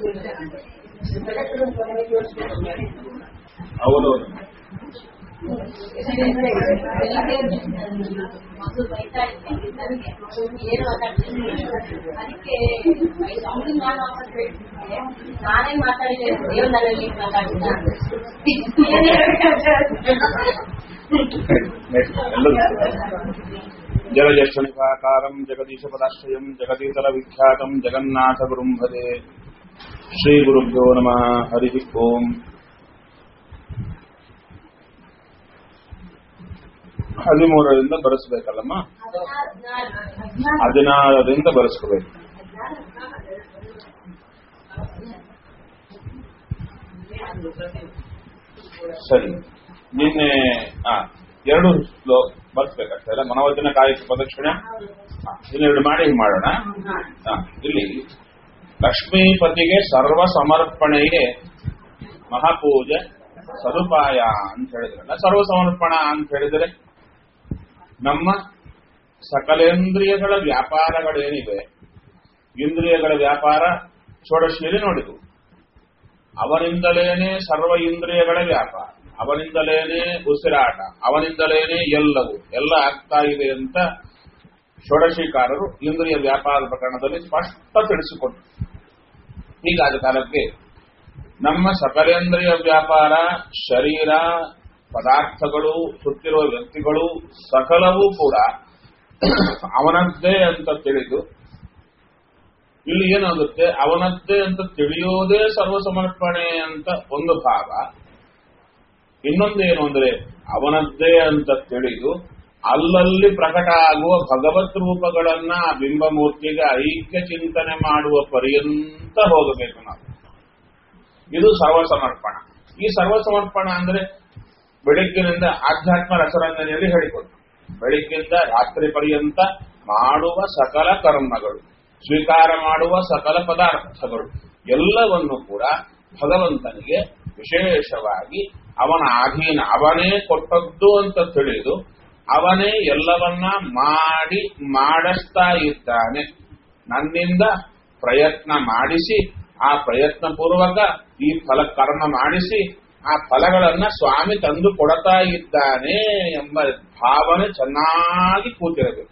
ಹೌದು ಮೊದಲು ಬೈತಾ ಇದ್ದೆ ನನಗೆ ಏನು ಮಾತಾಡ್ತೀನಿ ಅದಕ್ಕೆ ಅವ್ರಿಗೆ ನಾನು ವಾಪಸ್ ಹೇಳ್ತಿದ್ದೆ ನಾನೇ ಮಾತಾಡಿದೆ ದೇವ್ ನನ್ನಲ್ಲಿ ಮಾತಾಡಿದ ಜಲಜ್ಯೇಷ್ಠನಿಕಾಕಾರಂ ಜಗದೀಶಪದಾಶ್ರಯಂ ಜಗದೀತರ ವಿಖ್ಯಾತಂ ಜಗನ್ನಾಥ ಗುರುಂ ಭಜೆ ಶ್ರೀ ಗುರುಭ್ಯೋ ನಮಃ ಹರಿ ಓಂ ಹದಿಮೂರರಿಂದ ಬರೆಸ್ಬೇಕಲ್ಲಮ್ಮ ಹದಿನಾರರಿಂದ ಬರೆಸ್ಕೋಬೇಕು ಸರಿ ನಿನ್ನೆ ಆ ಎರಡು ಸ್ಲೋ ಬರ್ಸ್ಬೇಕಷ್ಟೇ ಅಲ್ಲ ಮನೋವಚನ ಕಾಯಕ ಪ್ರದಕ್ಷಿಣೆ ಆ, ಇನ್ನೆರಡು ಮಾಡಿ ಹಿಂಗ್ ಮಾಡೋಣ ಆ, ಇಲ್ಲಿ ಲಕ್ಷ್ಮೀಪತಿಗೆ ಸರ್ವ ಸಮರ್ಪಣೆಗೆ ಮಹಾಪೂಜೆ ಸದುಪಾಯ ಅಂತ ಹೇಳಿದ್ರಲ್ಲ ಸರ್ವ ಸಮರ್ಪಣ ಅಂತ ಹೇಳಿದರೆ ನಮ್ಮ ಸಕಲೇಂದ್ರಿಯಗಳ ವ್ಯಾಪಾರಗಳೇನಿವೆ ಇಂದ್ರಿಯಗಳ ವ್ಯಾಪಾರ ಷೋಡಶಿಯಲ್ಲಿ ನೋಡಿದ್ವು ಅವನಿಂದಲೇನೆ ಸರ್ವ ಇಂದ್ರಿಯಗಳ ವ್ಯಾಪಾರ ಅವನಿಂದಲೇನೆ ಉಸಿರಾಟ ಅವನಿಂದಲೇನೆ ಎಲ್ಲವೂ ಎಲ್ಲ ಆಗ್ತಾ ಇದೆ ಅಂತ ಷೋಡಶಿಕಾರರು ಇಂದ್ರಿಯ ವ್ಯಾಪಾರ ಪ್ರಕರಣದಲ್ಲಿ ಸ್ಪಷ್ಟ ತಿಳಿಸಿಕೊಟ್ರು ಹೀಗಾದ ಕಾಲಕ್ಕೆ ನಮ್ಮ ಸಕಲೇಂದ್ರಿಯ ವ್ಯಾಪಾರ ಶರೀರ ಪದಾರ್ಥಗಳು ಸುತ್ತಿರುವ ವ್ಯಕ್ತಿಗಳು ಸಕಲವೂ ಕೂಡ ಅವನದ್ದೇ ಅಂತ ತಿಳಿದು ಇಲ್ಲಿ ಏನಾಗುತ್ತೆ ಅವನದ್ದೇ ಅಂತ ತಿಳಿಯೋದೇ ಸರ್ವಸಮರ್ಪಣೆ ಅಂತ ಒಂದು ಭಾಗ ಇನ್ನೊಂದೇನು ಅಂದ್ರೆ ಅವನದ್ದೇ ಅಂತ ತಿಳಿದು ಅಲ್ಲಲ್ಲಿ ಪ್ರಕಟ ಆಗುವ ಭಗವತ್ ರೂಪಗಳನ್ನ ಆ ಬಿಂಬಮೂರ್ತಿಗೆ ಐಕ್ಯ ಚಿಂತನೆ ಮಾಡುವ ಪರ್ಯಂತ ಹೋಗಬೇಕು ನಾವು ಇದು ಸರ್ವಸಮರ್ಪಣ ಈ ಸರ್ವಸಮರ್ಪಣ ಅಂದ್ರೆ ಬೆಳಗ್ಗಿನಿಂದ ಆಧ್ಯಾತ್ಮ ರಸರಂಜನೆಯಲ್ಲಿ ಹೇಳಿಕೊಟ್ಟು ಬೆಳಗ್ಗಿಂದ ರಾತ್ರಿ ಪರ್ಯಂತ ಮಾಡುವ ಸಕಲ ಕರ್ಮಗಳು ಸ್ವೀಕಾರ ಮಾಡುವ ಸಕಲ ಪದಾರ್ಥಗಳು ಎಲ್ಲವನ್ನು ಕೂಡ ಭಗವಂತನಿಗೆ ವಿಶೇಷವಾಗಿ ಅವನ ಅಧೀನ ಅವನೇ ಕೊಟ್ಟದ್ದು ಅಂತ ತಿಳಿದು ಅವನೇ ಎಲ್ಲವನ್ನ ಮಾಡಿ ಮಾಡಿಸ್ತಾ ಇದ್ದಾನೆ ನನ್ನಿಂದ ಪ್ರಯತ್ನ ಮಾಡಿಸಿ ಆ ಪ್ರಯತ್ನ ಪೂರ್ವಕ ಈ ಫಲ ಕರ್ಮ ಮಾಡಿಸಿ ಆ ಫಲಗಳನ್ನ ಸ್ವಾಮಿ ತಂದು ಕೊಡ್ತಾ ಇದ್ದಾನೆ ಎಂಬ ಭಾವನೆ ಚೆನ್ನಾಗಿ ಕೂತಿರಬೇಕು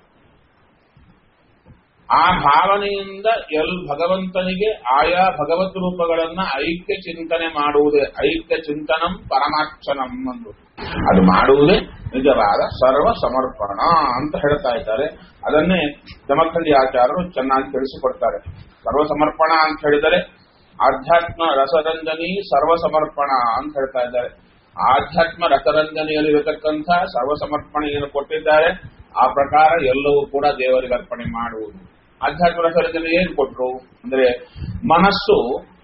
ಆ ಭಾವನೆಯಿಂದ ಎಲ್ ಭಗವಂತನಿಗೆ ಆಯಾ ಭಗವತ್ ರೂಪಗಳನ್ನ ಐಕ್ಯ ಚಿಂತನೆ ಮಾಡುವುದೇ ಐಕ್ಯ ಚಿಂತನಂ ಪರಮಾರ್ಚನಂ ಅಂದು ಅದು ಮಾಡುವುದೇ ನಿಜವಾದ ಸರ್ವ ಸಮರ್ಪಣ ಅಂತ ಹೇಳ್ತಾ ಇದ್ದಾರೆ ಅದನ್ನೇ ಜಮಖಂಡಿ ಆಚಾರ್ಯರು ಚೆನ್ನಾಗಿ ತಿಳಿಸಿಕೊಡ್ತಾರೆ ಸರ್ವ ಸಮರ್ಪಣ ಅಂತ ಹೇಳಿದರೆ ಆಧ್ಯಾತ್ಮ ರಸರಂಜನಿ ಸರ್ವ ಸಮರ್ಪಣ ಅಂತ ಹೇಳ್ತಾ ಇದ್ದಾರೆ ಆಧ್ಯಾತ್ಮ ರಸರಂಜನೆಯಲ್ಲಿರತಕ್ಕಂಥ ಸರ್ವ ಸಮರ್ಪಣೆಯನ್ನು ಕೊಟ್ಟಿದ್ದಾರೆ ಆ ಪ್ರಕಾರ ಎಲ್ಲವೂ ಕೂಡ ದೇವರಿಗೆ ಅರ್ಪಣೆ ಮಾಡುವುದು ಆಧ್ಯಾತ್ಮ ರಸರಂಜನೆ ಏನ್ ಕೊಟ್ರು ಅಂದ್ರೆ ಮನಸ್ಸು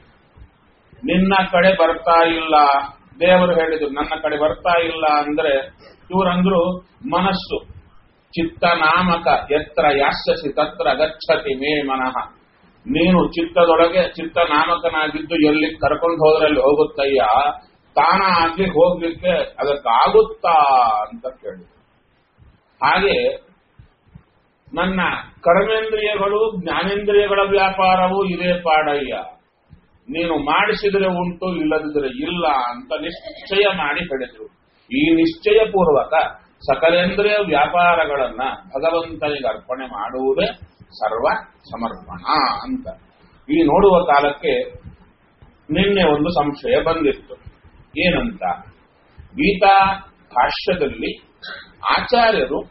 ನಿನ್ನ ಕಡೆ ಬರ್ತಾ ಇಲ್ಲ ದೇವರು ಹೇಳಿದ್ರು ನನ್ನ ಕಡೆ ಬರ್ತಾ ಇಲ್ಲ ಅಂದ್ರೆ ಇವರಂದ್ರು ಮನಸ್ಸು ಚಿತ್ತ ನಾಮಕ ಎತ್ರ ಯಾಸ್ಯಸಿ ತತ್ರ ಗಚ್ಚತಿ ಮೇ ಮನಃ ನೀನು ಚಿತ್ತದೊಳಗೆ ಚಿತ್ತ ನಾಮಕನಾಗಿದ್ದು ಎಲ್ಲಿ ಕರ್ಕೊಂಡು ಹೋದ್ರಲ್ಲಿ ಹೋಗುತ್ತಯ್ಯ ತಾನಾಗಿ ಹೋಗ್ಲಿಕ್ಕೆ ಅದಕ್ಕಾಗುತ್ತಾ ಅಂತ ಕೇಳಿ ಹಾಗೆ ನನ್ನ ಕರ್ಮೇಂದ್ರಿಯಗಳು ಜ್ಞಾನೇಂದ್ರಿಯಗಳ ವ್ಯಾಪಾರವೂ ಇದೇ ಪಾಡಯ್ಯ ನೀನು ಮಾಡಿಸಿದ್ರೆ ಉಂಟು ಇಲ್ಲದಿದ್ರೆ ಇಲ್ಲ ಅಂತ ನಿಶ್ಚಯ ಮಾಡಿ ಹೇಳಿದ್ರು ಈ ನಿಶ್ಚಯ ಪೂರ್ವಕ ಸಕಲೇಂದ್ರಿಯ ವ್ಯಾಪಾರಗಳನ್ನ ಭಗವಂತನಿಗೆ ಅರ್ಪಣೆ ಮಾಡುವುದೇ ಸರ್ವ ಸಮರ್ಪಣ ಅಂತ ಈ ನೋಡುವ ಕಾಲಕ್ಕೆ ನಿನ್ನೆ ಒಂದು ಸಂಶಯ ಬಂದಿತ್ತು ಏನಂತ ಗೀತಾ ಭಾಷ್ಯದಲ್ಲಿ ಆಚಾರ್ಯರು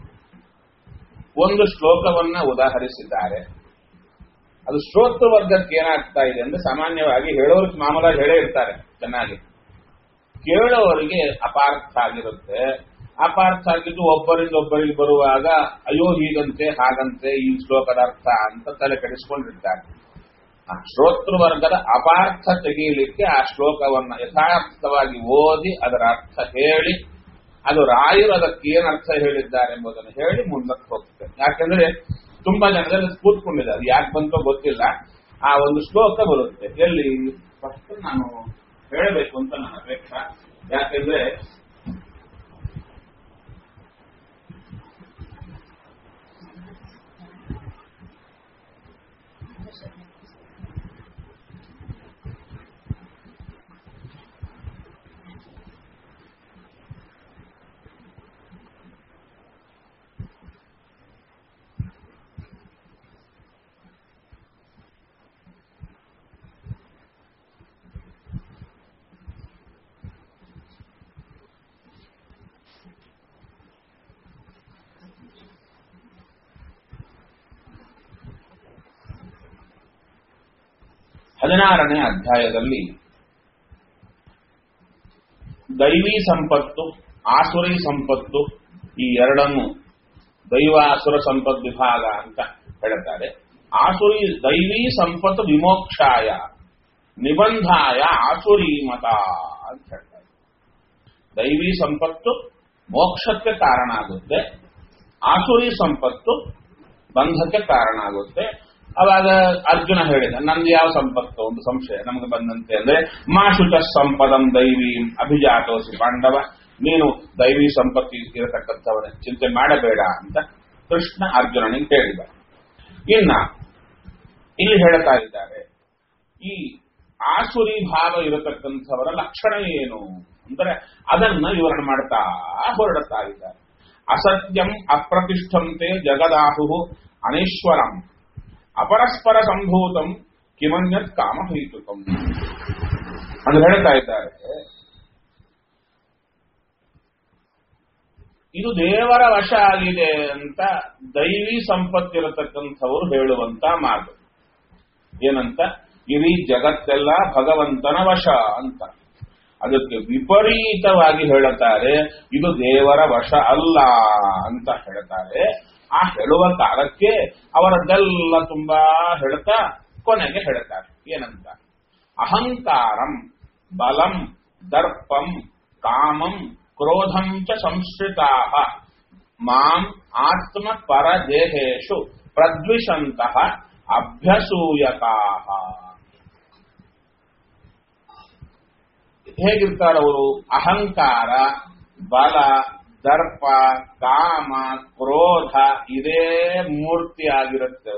ಒಂದು ಶ್ಲೋಕವನ್ನ ಉದಾಹರಿಸಿದ್ದಾರೆ ಅದು ಶ್ರೋತೃ ವರ್ಗಕ್ಕೆ ಏನಾಗ್ತಾ ಇದೆ ಅಂದ್ರೆ ಸಾಮಾನ್ಯವಾಗಿ ಹೇಳೋರಿಗೆ ಮಾಮೂಲಾಗಿ ಹೇಳೇ ಇರ್ತಾರೆ ಚೆನ್ನಾಗಿ ಕೇಳೋರಿಗೆ ಅಪಾರ್ಥ ಆಗಿರುತ್ತೆ ಅಪಾರ್ಥ ಆಗಿದ್ದು ಒಬ್ಬರಿಂದ ಒಬ್ಬರಿಗೆ ಬರುವಾಗ ಅಯ್ಯೋ ಹೀಗಂತೆ ಹಾಗಂತೆ ಈ ಶ್ಲೋಕದ ಅರ್ಥ ಅಂತ ತಲೆ ಕೆಡಿಸ್ಕೊಂಡಿರ್ತಾರೆ ಆ ಶ್ರೋತೃ ವರ್ಗದ ಅಪಾರ್ಥ ತೆಗೆಯಲಿಕ್ಕೆ ಆ ಶ್ಲೋಕವನ್ನ ಯಥಾರ್ಥವಾಗಿ ಓದಿ ಅದರ ಅರ್ಥ ಹೇಳಿ ಅದು ರಾಯರು ಅದಕ್ಕೆ ಏನ್ ಅರ್ಥ ಹೇಳಿದ್ದಾರೆ ಎಂಬುದನ್ನು ಹೇಳಿ ಮುಂದಕ್ಕೆ ಹೋಗ್ತದೆ ಯಾಕಂದ್ರೆ ತುಂಬಾ ಜನದಲ್ಲಿ ಕೂತ್ಕೊಂಡಿದ್ದಾರೆ ಯಾಕೆ ಬಂತೋ ಗೊತ್ತಿಲ್ಲ ಆ ಒಂದು ಶ್ಲೋಕ ಬರುತ್ತೆ ಎಲ್ಲಿ ಫಸ್ಟ್ ನಾನು ಹೇಳಬೇಕು ಅಂತ ನನ್ನ ಅಪೇಕ್ಷೆ ಯಾಕೆಂದ್ರೆ ಹದಿನಾರನೇ ಅಧ್ಯಾಯದಲ್ಲಿ ದೈವಿ ಸಂಪತ್ತು ಆಸುರಿ ಸಂಪತ್ತು ಈ ಎರಡನ್ನು ದೈವ ಅಸುರ ಸಂಪತ್ ವಿಭಾಗ ಅಂತ ಹೇಳ್ತಾರೆ ಆಸುರಿ ದೈವಿ ಸಂಪತ್ತು ವಿಮೋಕ್ಷಾಯ ನಿಬಂಧಾಯ ಆಸುರಿ ಮತ ಅಂತ ಹೇಳ್ತಾರೆ ದೈವಿ ಸಂಪತ್ತು ಮೋಕ್ಷಕ್ಕೆ ಕಾರಣ ಆಗುತ್ತೆ ಆಸುರಿ ಸಂಪತ್ತು ಬಂಧಕ್ಕೆ ಕಾರಣ ಆಗುತ್ತೆ ಅವಾಗ ಅರ್ಜುನ ಹೇಳಿದ ನಂದು ಯಾವ ಸಂಪತ್ತು ಒಂದು ಸಂಶಯ ನಮಗೆ ಬಂದಂತೆ ಅಂದ್ರೆ ಮಾಶುಚ ಸಂಪದಂ ದೈವಿ ಅಭಿಜಾತೋಸಿ ಪಾಂಡವ ನೀನು ದೈವಿ ಸಂಪತ್ತಿ ಇರತಕ್ಕಂಥವನ ಚಿಂತೆ ಮಾಡಬೇಡ ಅಂತ ಕೃಷ್ಣ ಅರ್ಜುನನಿಗೆ ಹೇಳಿದ ಇನ್ನ ಇಲ್ಲಿ ಹೇಳ್ತಾ ಇದ್ದಾರೆ ಈ ಆಸುರಿ ಭಾವ ಇರತಕ್ಕಂಥವರ ಲಕ್ಷಣ ಏನು ಅಂದ್ರೆ ಅದನ್ನ ವಿವರಣೆ ಮಾಡ್ತಾ ಹೊರಡುತ್ತಾ ಇದ್ದಾರೆ ಅಸತ್ಯಂ ಅಪ್ರತಿಷ್ಠಂತೆ ಜಗದಾಹು ಅನೇಶ್ವರಂ ಅಪರಸ್ಪರ ಸಂಭೂತಂ ಕಿಮನ್ಯತ್ ಕಾಮಹೈತುಕಂ ಅಂತ ಹೇಳ್ತಾ ಇದ್ದಾರೆ ಇದು ದೇವರ ವಶ ಆಗಿದೆ ಅಂತ ದೈವಿ ಸಂಪತ್ತಿರತಕ್ಕಂಥವರು ಹೇಳುವಂತ ಮಾತು ಏನಂತ ಇಡೀ ಜಗತ್ತೆಲ್ಲ ಭಗವಂತನ ವಶ ಅಂತ ಅದಕ್ಕೆ ವಿಪರೀತವಾಗಿ ಹೇಳುತ್ತಾರೆ ಇದು ದೇವರ ವಶ ಅಲ್ಲ ಅಂತ ಹೇಳ್ತಾರೆ ಆ ಹೇಳುವ ಕಾಲಕ್ಕೆ ಅವರದ್ದೆಲ್ಲ ತುಂಬಾ ಹೇಳ್ತಾ ಕೊನೆಗೆ ಹೇಳ್ತಾರೆ ಏನಂತ ಅಹಂಕಾರಂ ಬಲಂ ದರ್ಪಂ ಕಾಮಂ ಕ್ರೋಧಂ ಚ ಸಂಶ್ರಿತಾ ಮಾಂ ಆತ್ಮ ಪರದೇಹೇಶು ಪ್ರದ್ವಿಷಂತಹ ಅಭ್ಯಸೂಯಕಾ ಹೇಗಿರ್ತಾರವರು ಅಹಂಕಾರ ಬಲ ದರ್ಪ ಕಾಮ ಕ್ರೋಧ ಇದೇ ಮೂರ್ತಿ ಆಗಿರುತ್ತೆ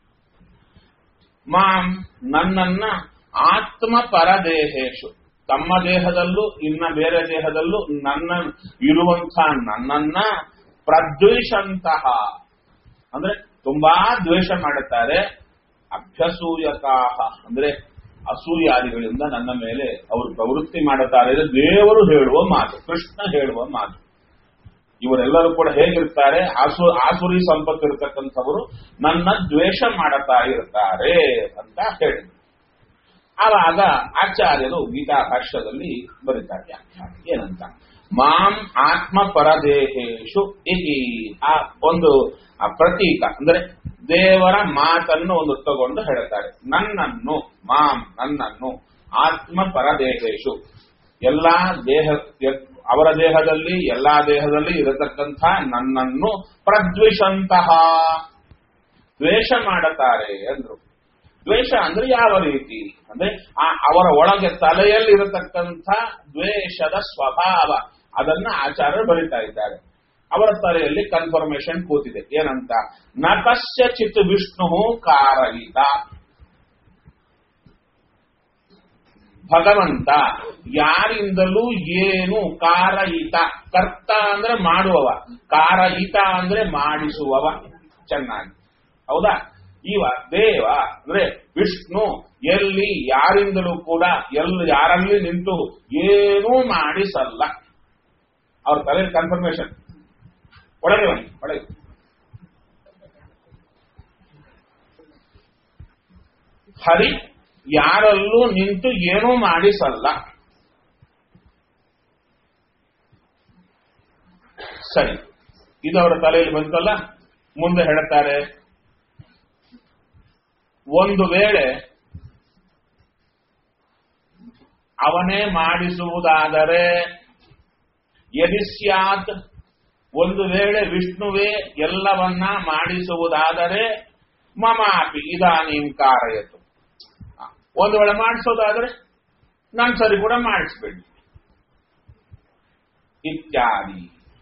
ಮಾಂ ನನ್ನನ್ನ ಆತ್ಮ ಪರದೇಹೇಶು ತಮ್ಮ ದೇಹದಲ್ಲೂ ಇನ್ನ ಬೇರೆ ದೇಹದಲ್ಲೂ ನನ್ನ ಇರುವಂತ ನನ್ನನ್ನ ಪ್ರದ್ವೇಷಂತಹ ಅಂದ್ರೆ ತುಂಬಾ ದ್ವೇಷ ಮಾಡುತ್ತಾರೆ ಅಭ್ಯಸೂಯಕಾಹ ಅಂದ್ರೆ ಅಸೂಯಾದಿಗಳಿಂದ ನನ್ನ ಮೇಲೆ ಅವರು ಪ್ರವೃತ್ತಿ ಮಾಡುತ್ತಾರೆ ಇದು ದೇವರು ಹೇಳುವ ಮಾತು ಕೃಷ್ಣ ಹೇಳುವ ಮಾತು ಇವರೆಲ್ಲರೂ ಕೂಡ ಹೇಗಿರ್ತಾರೆ ಆಸು ಆಸುರಿ ಸಂಪತ್ತು ಇರತಕ್ಕಂಥವರು ನನ್ನ ದ್ವೇಷ ಮಾಡುತ್ತಾ ಇರ್ತಾರೆ ಅಂತ ಹೇಳಿ ಆವಾಗ ಆಚಾರ್ಯರು ಗೀತಾ ಭಾಷ್ಯದಲ್ಲಿ ಬರೀತಾರೆ ವ್ಯಾಖ್ಯಾನ ಏನಂತ ಮಾಂ ಆತ್ಮ ಪರದೇಹೇಶು ಇತಿ ಆ ಒಂದು ಆ ಪ್ರತೀಕ ಅಂದ್ರೆ ದೇವರ ಮಾತನ್ನು ಒಂದು ತಗೊಂಡು ಹೇಳ್ತಾರೆ ನನ್ನನ್ನು ಮಾಂ ನನ್ನನ್ನು ಆತ್ಮ ಪರದೇಹೇಶು ಎಲ್ಲಾ ದೇಹ ಅವರ ದೇಹದಲ್ಲಿ ಎಲ್ಲಾ ದೇಹದಲ್ಲಿ ಇರತಕ್ಕಂಥ ನನ್ನನ್ನು ಪ್ರದ್ವಿಷಂತಹ ದ್ವೇಷ ಮಾಡುತ್ತಾರೆ ಅಂದ್ರು ದ್ವೇಷ ಅಂದ್ರೆ ಯಾವ ರೀತಿ ಅಂದ್ರೆ ಆ ಅವರ ಒಳಗೆ ತಲೆಯಲ್ಲಿ ಇರತಕ್ಕಂಥ ದ್ವೇಷದ ಸ್ವಭಾವ ಅದನ್ನ ಆಚಾರ್ಯರು ಬರೀತಾ ಇದ್ದಾರೆ ಅವರ ತಲೆಯಲ್ಲಿ ಕನ್ಫರ್ಮೇಶನ್ ಕೂತಿದೆ ಏನಂತ ನ ಕಸ್ಯಚಿತ್ ವಿಷ್ಣು ಕಾರಯಿತ ಭಗವಂತ ಯಾರಿಂದಲೂ ಏನು ಕಾರಯಿತ ಕರ್ತ ಅಂದ್ರೆ ಮಾಡುವವ ಕಾರಯಿತ ಅಂದ್ರೆ ಮಾಡಿಸುವವ ಚೆನ್ನಾಗಿ ಹೌದಾ ಇವ ದೇವ ಅಂದ್ರೆ ವಿಷ್ಣು ಎಲ್ಲಿ ಯಾರಿಂದಲೂ ಕೂಡ ಎಲ್ಲಿ ಯಾರಲ್ಲಿ ನಿಂತು ಏನೂ ಮಾಡಿಸಲ್ಲ ಅವ್ರ ತಲೆ ಕನ್ಫರ್ಮೇಶನ್ ಒಳಗೆ ಬನ್ನಿ ಒಳಗೆ ಹರಿ ಯಾರಲ್ಲೂ ನಿಂತು ಏನೂ ಮಾಡಿಸಲ್ಲ ಸರಿ ಇದು ಅವರ ತಲೆಯಲ್ಲಿ ಬಂತಲ್ಲ ಮುಂದೆ ಹೇಳ್ತಾರೆ ಒಂದು ವೇಳೆ ಅವನೇ ಮಾಡಿಸುವುದಾದರೆ ಯದಿಸ್ಯಾತ್ ಒಂದು ವೇಳೆ ವಿಷ್ಣುವೇ ಎಲ್ಲವನ್ನ ಮಾಡಿಸುವುದಾದರೆ ಮಮಾಪಿ ಇದಾನೀಂ ಕಾರಯತು ಒಂದು ವೇಳೆ ಮಾಡಿಸೋದಾದ್ರೆ ನಾನು ಸರಿ ಕೂಡ ಮಾಡಿಸ್ಬೇಡಿ ಇತ್ಯಾದಿ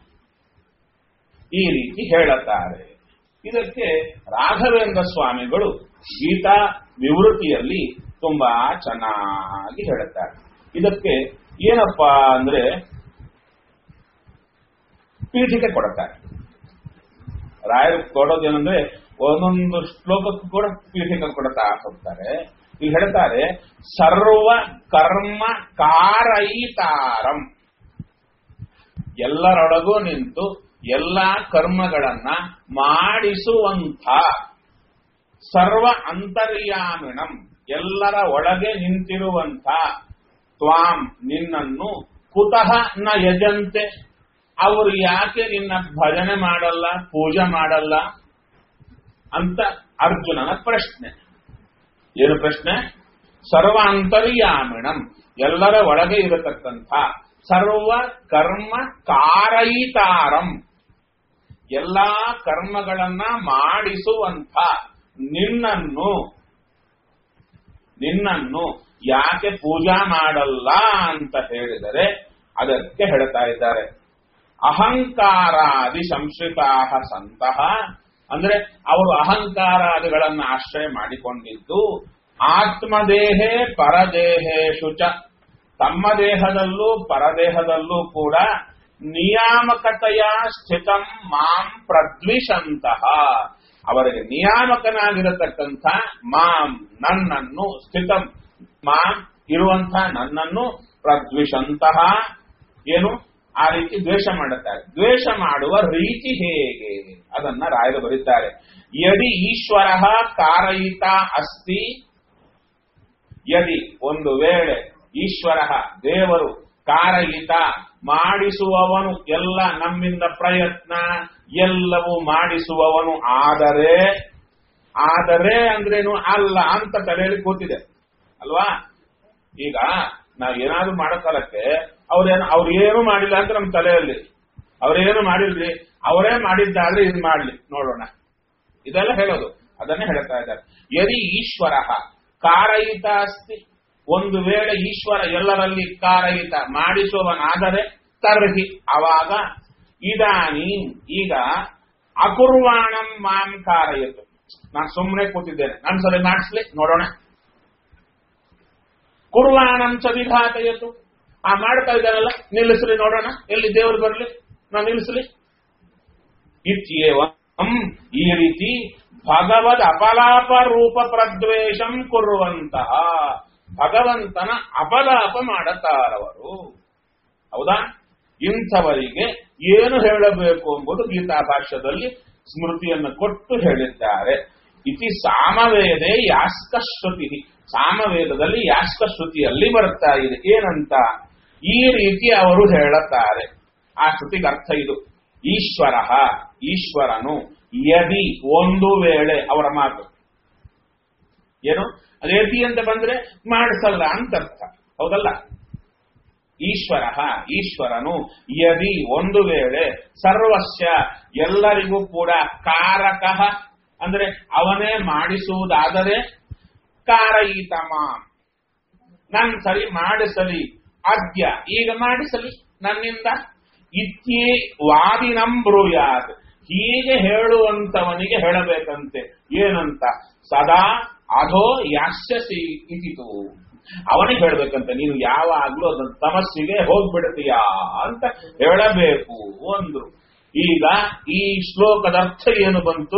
ಈ ರೀತಿ ಹೇಳುತ್ತಾರೆ ಇದಕ್ಕೆ ರಾಘವೇಂದ್ರ ಸ್ವಾಮಿಗಳು ಗೀತಾ ವಿವೃತಿಯಲ್ಲಿ ತುಂಬಾ ಚೆನ್ನಾಗಿ ಹೇಳುತ್ತಾರೆ ಇದಕ್ಕೆ ಏನಪ್ಪಾ ಅಂದ್ರೆ ಪೀಠಿಕೆ ಕೊಡುತ್ತಾರೆ ರಾಯರು ಕೊಡೋದೇನಂದ್ರೆ ಒಂದೊಂದು ಶ್ಲೋಕಕ್ಕೂ ಕೂಡ ಪೀಠಿಕೆ ಕೊಡುತ್ತಾ ಹೋಗ್ತಾರೆ ಇಲ್ಲಿ ಹೇಳ್ತಾರೆ ಸರ್ವ ಕರ್ಮ ಕಾರಯಿತಾರಂ ಎಲ್ಲರೊಳಗೂ ನಿಂತು ಎಲ್ಲಾ ಕರ್ಮಗಳನ್ನ ಮಾಡಿಸುವಂಥ ಸರ್ವ ಅಂತರ್ಯಾಮಿಣಂ ಎಲ್ಲರ ಒಳಗೆ ನಿಂತಿರುವಂತ ತ್ವಾಂ ನಿನ್ನನ್ನು ಕುತಃ ನ ಯಜಂತೆ ಅವರು ಯಾಕೆ ನಿನ್ನ ಭಜನೆ ಮಾಡಲ್ಲ ಪೂಜೆ ಮಾಡಲ್ಲ ಅಂತ ಅರ್ಜುನನ ಪ್ರಶ್ನೆ ಏನು ಪ್ರಶ್ನೆ ಸರ್ವಾಂತರ್ಯಾಮಿಣಂ ಎಲ್ಲರ ಒಳಗೆ ಇರತಕ್ಕಂಥ ಸರ್ವ ಕರ್ಮ ಕಾರಯಿತಾರಂ ಎಲ್ಲಾ ಕರ್ಮಗಳನ್ನ ಮಾಡಿಸುವಂಥ ನಿನ್ನನ್ನು ನಿನ್ನನ್ನು ಯಾಕೆ ಪೂಜಾ ಮಾಡಲ್ಲ ಅಂತ ಹೇಳಿದರೆ ಅದಕ್ಕೆ ಹೇಳ್ತಾ ಇದ್ದಾರೆ ಅಹಂಕಾರಾದಿ ಸಂಶ್ರಿತಾ ಸಂತಹ ಅಂದ್ರೆ ಅವರು ಅಹಂಕಾರಾದಿಗಳನ್ನ ಆಶ್ರಯ ಮಾಡಿಕೊಂಡಿದ್ದು ಆತ್ಮದೇಹೇ ಪರದೇಹೇಶು ಚ ತಮ್ಮ ದೇಹದಲ್ಲೂ ಪರದೇಹದಲ್ಲೂ ಕೂಡ ನಿಯಾಮಕತೆಯ ಸ್ಥಿತಂ ಮಾಂ ಪ್ರದ್ವಿಷಂತಹ ಅವರಿಗೆ ನಿಯಾಮಕನಾಗಿರತಕ್ಕಂಥ ಮಾಂ ನನ್ನನ್ನು ಸ್ಥಿತಂ ಮಾಂ ಇರುವಂಥ ನನ್ನನ್ನು ಪ್ರದ್ವಿಷಂತಹ ಏನು ಆ ರೀತಿ ದ್ವೇಷ ಮಾಡುತ್ತಾರೆ ದ್ವೇಷ ಮಾಡುವ ರೀತಿ ಹೇಗೆ ಅದನ್ನ ರಾಯರು ಬರೀತಾರೆ ಯದಿ ಈಶ್ವರ ಕಾರಯಿತ ಅಸ್ತಿ ಯದಿ ಒಂದು ವೇಳೆ ಈಶ್ವರ ದೇವರು ಕಾರಯಿತ ಮಾಡಿಸುವವನು ಎಲ್ಲ ನಮ್ಮಿಂದ ಪ್ರಯತ್ನ ಎಲ್ಲವೂ ಮಾಡಿಸುವವನು ಆದರೆ ಆದರೆ ಅಂದ್ರೇನು ಅಲ್ಲ ಅಂತ ತಲೆಯಲ್ಲಿ ಕೂತಿದೆ ಅಲ್ವಾ ಈಗ ನಾವ್ ಏನಾದ್ರೂ ಮಾಡೋ ಕಾಲಕ್ಕೆ ಅವ್ರೇನು ಅವ್ರು ಏನು ಮಾಡಿಲ್ಲ ಅಂತ ನಮ್ ತಲೆಯಲ್ಲಿ ಅವ್ರೇನು ಮಾಡಿಲ್ರಿ ಅವರೇ ಮಾಡಿದ್ದಾದ್ರೆ ಇದು ಮಾಡ್ಲಿ ನೋಡೋಣ ಇದೆಲ್ಲ ಹೇಳೋದು ಅದನ್ನೇ ಹೇಳ್ತಾ ಇದ್ದಾರೆ ಯದಿ ಈಶ್ವರ ಕಾರಯಿತ ಅಸ್ತಿ ಒಂದು ವೇಳೆ ಈಶ್ವರ ಎಲ್ಲರಲ್ಲಿ ಕಾರಯಿತ ಮಾಡಿಸುವವನಾದರೆ ತರ್ಹಿ ಅವಾಗ ಇದಾನಿ ಈಗ ಅಕುರ್ವಾಣಂ ಮಾಂ ಕಾರಯಿತು ನಾನು ಸುಮ್ಮನೆ ಕೂತಿದ್ದೇನೆ ನಾನು ಸರಿ ಮಾಡಿಸ್ಲಿ ನೋಡೋಣ ಕುರ್ವಾಣಂ ಚ ವಿಘಾತಯತು ಆ ಮಾಡ್ತಾ ಇದ್ದಾರಲ್ಲ ನಿಲ್ಲಿಸ್ಲಿ ನೋಡೋಣ ಎಲ್ಲಿ ದೇವರು ಬರಲಿ ನಾನು ನಿಲ್ಲಿಸ್ಲಿ ಇತ್ಯೇವಂ ಈ ರೀತಿ ಭಗವದ್ ಅಪಲಾಪ ರೂಪ ಪ್ರದ್ವೇಷಂ ಕೊರುವಂತಹ ಭಗವಂತನ ಅಪಲಾಪ ಮಾಡುತ್ತಾರವರು ಹೌದಾ ಇಂಥವರಿಗೆ ಏನು ಹೇಳಬೇಕು ಎಂಬುದು ಗೀತಾ ಭಾಷ್ಯದಲ್ಲಿ ಸ್ಮೃತಿಯನ್ನು ಕೊಟ್ಟು ಹೇಳಿದ್ದಾರೆ ಇತಿ ಸಾಮವೇದೆ ಯಾಸ್ಕ ಶ್ರುತಿ ಸಾಮವೇದದಲ್ಲಿ ಯಾಸ್ಕ ಶ್ರುತಿಯಲ್ಲಿ ಬರ್ತಾ ಇದೆ ಏನಂತ ಈ ರೀತಿ ಅವರು ಹೇಳುತ್ತಾರೆ ಆ ಶ್ರುತಿಗೆ ಅರ್ಥ ಇದು ಈಶ್ವರ ಈಶ್ವರನು ಯದಿ ಒಂದು ವೇಳೆ ಅವರ ಮಾತು ಏನು ರೇತಿ ಅಂತ ಬಂದ್ರೆ ಮಾಡಿಸಲ್ಲ ಅಂತ ಅರ್ಥ ಹೌದಲ್ಲ ಈಶ್ವರ ಈಶ್ವರನು ಯದಿ ಒಂದು ವೇಳೆ ಸರ್ವಸ್ಯ ಎಲ್ಲರಿಗೂ ಕೂಡ ಕಾರಕ ಅಂದ್ರೆ ಅವನೇ ಮಾಡಿಸುವುದಾದರೆ ಕಾರಯಿತಮ ನನ್ ಸರಿ ಮಾಡಿಸಲಿ ಅದ್ಯ ಈಗ ಮಾಡಿಸಲಿ ನನ್ನಿಂದ ಇತ್ಯೇ ವಾದಿನಂ ಬ್ರೂಯಾತ್ ಹೀಗೆ ಹೇಳುವಂತವನಿಗೆ ಹೇಳಬೇಕಂತೆ ಏನಂತ ಸದಾ ಅಧೋ ಯಾಸ್ಯಸಿ ಇತಿತು ಅವನಿಗೆ ಹೇಳ್ಬೇಕಂತ ನೀನು ಯಾವಾಗ್ಲೂ ಅದನ್ನ ತಮಸ್ಸಿಗೆ ಹೋಗ್ಬಿಡ್ತೀಯಾ ಅಂತ ಹೇಳಬೇಕು ಅಂದ್ರು ಈಗ ಈ ಶ್ಲೋಕದ ಅರ್ಥ ಏನು ಬಂತು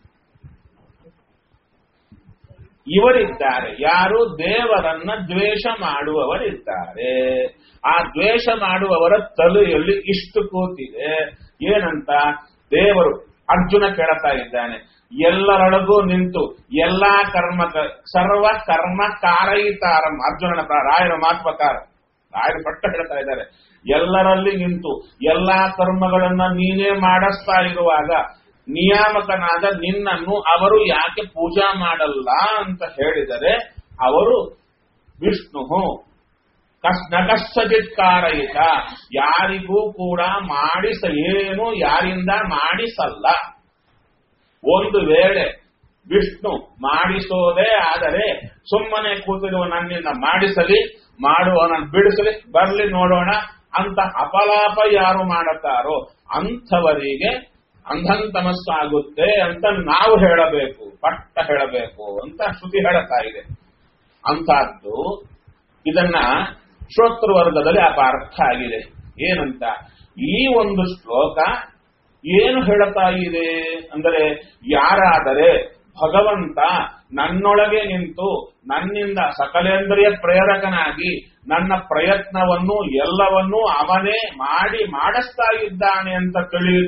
ಇವರಿದ್ದಾರೆ ಯಾರು ದೇವರನ್ನ ದ್ವೇಷ ಮಾಡುವವರಿದ್ದಾರೆ ಆ ದ್ವೇಷ ಮಾಡುವವರ ತಲೆಯಲ್ಲಿ ಇಷ್ಟು ಕೂತಿದೆ ಏನಂತ ದೇವರು ಅರ್ಜುನ ಕೇಳ್ತಾ ಇದ್ದಾನೆ ಎಲ್ಲರೊಳಗೂ ನಿಂತು ಎಲ್ಲಾ ಕರ್ಮ ಸರ್ವ ಕರ್ಮ ಕಾರಯಿತಾರಂ ಅರ್ಜುನನ ಪ್ರ- ರಾಯರ ಮಾತು ಪ್ರಕಾರ ರಾಯರು ಪಟ್ಟ ಹೇಳ್ತಾ ಇದ್ದಾರೆ ಎಲ್ಲರಲ್ಲಿ ನಿಂತು ಎಲ್ಲಾ ಕರ್ಮಗಳನ್ನ ನೀನೇ ಮಾಡಿಸ್ತಾ ಇರುವಾಗ ನಿಯಾಮಕನಾದ ನಿನ್ನನ್ನು ಅವರು ಯಾಕೆ ಪೂಜಾ ಮಾಡಲ್ಲ ಅಂತ ಹೇಳಿದರೆ ಅವರು ವಿಷ್ಣು ಕಸ್- ನ ಕಶ್ಚಿತ್ ಕಾರಯಿತ ಯಾರಿಗೂ ಕೂಡ ಮಾಡಿಸ ಏನು ಯಾರಿಂದ ಮಾಡಿಸಲ್ಲ ಒಂದು ವೇಳೆ ವಿಷ್ಣು ಮಾಡಿಸೋದೇ ಆದರೆ ಸುಮ್ಮನೆ ಕೂತಿರುವ ನನ್ನಿಂದ ಮಾಡಿಸಲಿ ಮಾಡುವವನನ್ನು ಬಿಡಿಸಲಿ ಬರ್ಲಿ ನೋಡೋಣ ಅಂತ ಅಪಲಾಪ ಯಾರು ಮಾಡುತ್ತಾರೋ ಅಂಥವರಿಗೆ ಅಂಧಂತಮಸ್ಸಾಗುತ್ತೆ ಅಂತ ನಾವು ಹೇಳಬೇಕು ಪಟ್ಟ ಹೇಳಬೇಕು ಅಂತ ಶ್ರುತಿ ಹೇಳುತ್ತಾ ಇದೆ ಅಂತಹದ್ದು ಇದನ್ನ ಶ್ರೋತೃವರ್ಗದಲ್ಲಿ ಅಪ ಅರ್ಥ ಆಗಿದೆ ಏನಂತ ಈ ಒಂದು ಶ್ಲೋಕ ಏನು ಹೇಳುತ್ತಾ ಇದೆ ಅಂದರೆ ಯಾರಾದರೆ ಭಗವಂತ ನನ್ನೊಳಗೆ ನಿಂತು ನನ್ನಿಂದ ಸಕಲೇಂದ್ರಿಯ ಪ್ರೇರಕನಾಗಿ ನನ್ನ ಪ್ರಯತ್ನವನ್ನು ಎಲ್ಲವನ್ನೂ ಅವನೇ ಮಾಡಿ ಮಾಡಿಸ್ತಾ ಇದ್ದಾನೆ ಅಂತ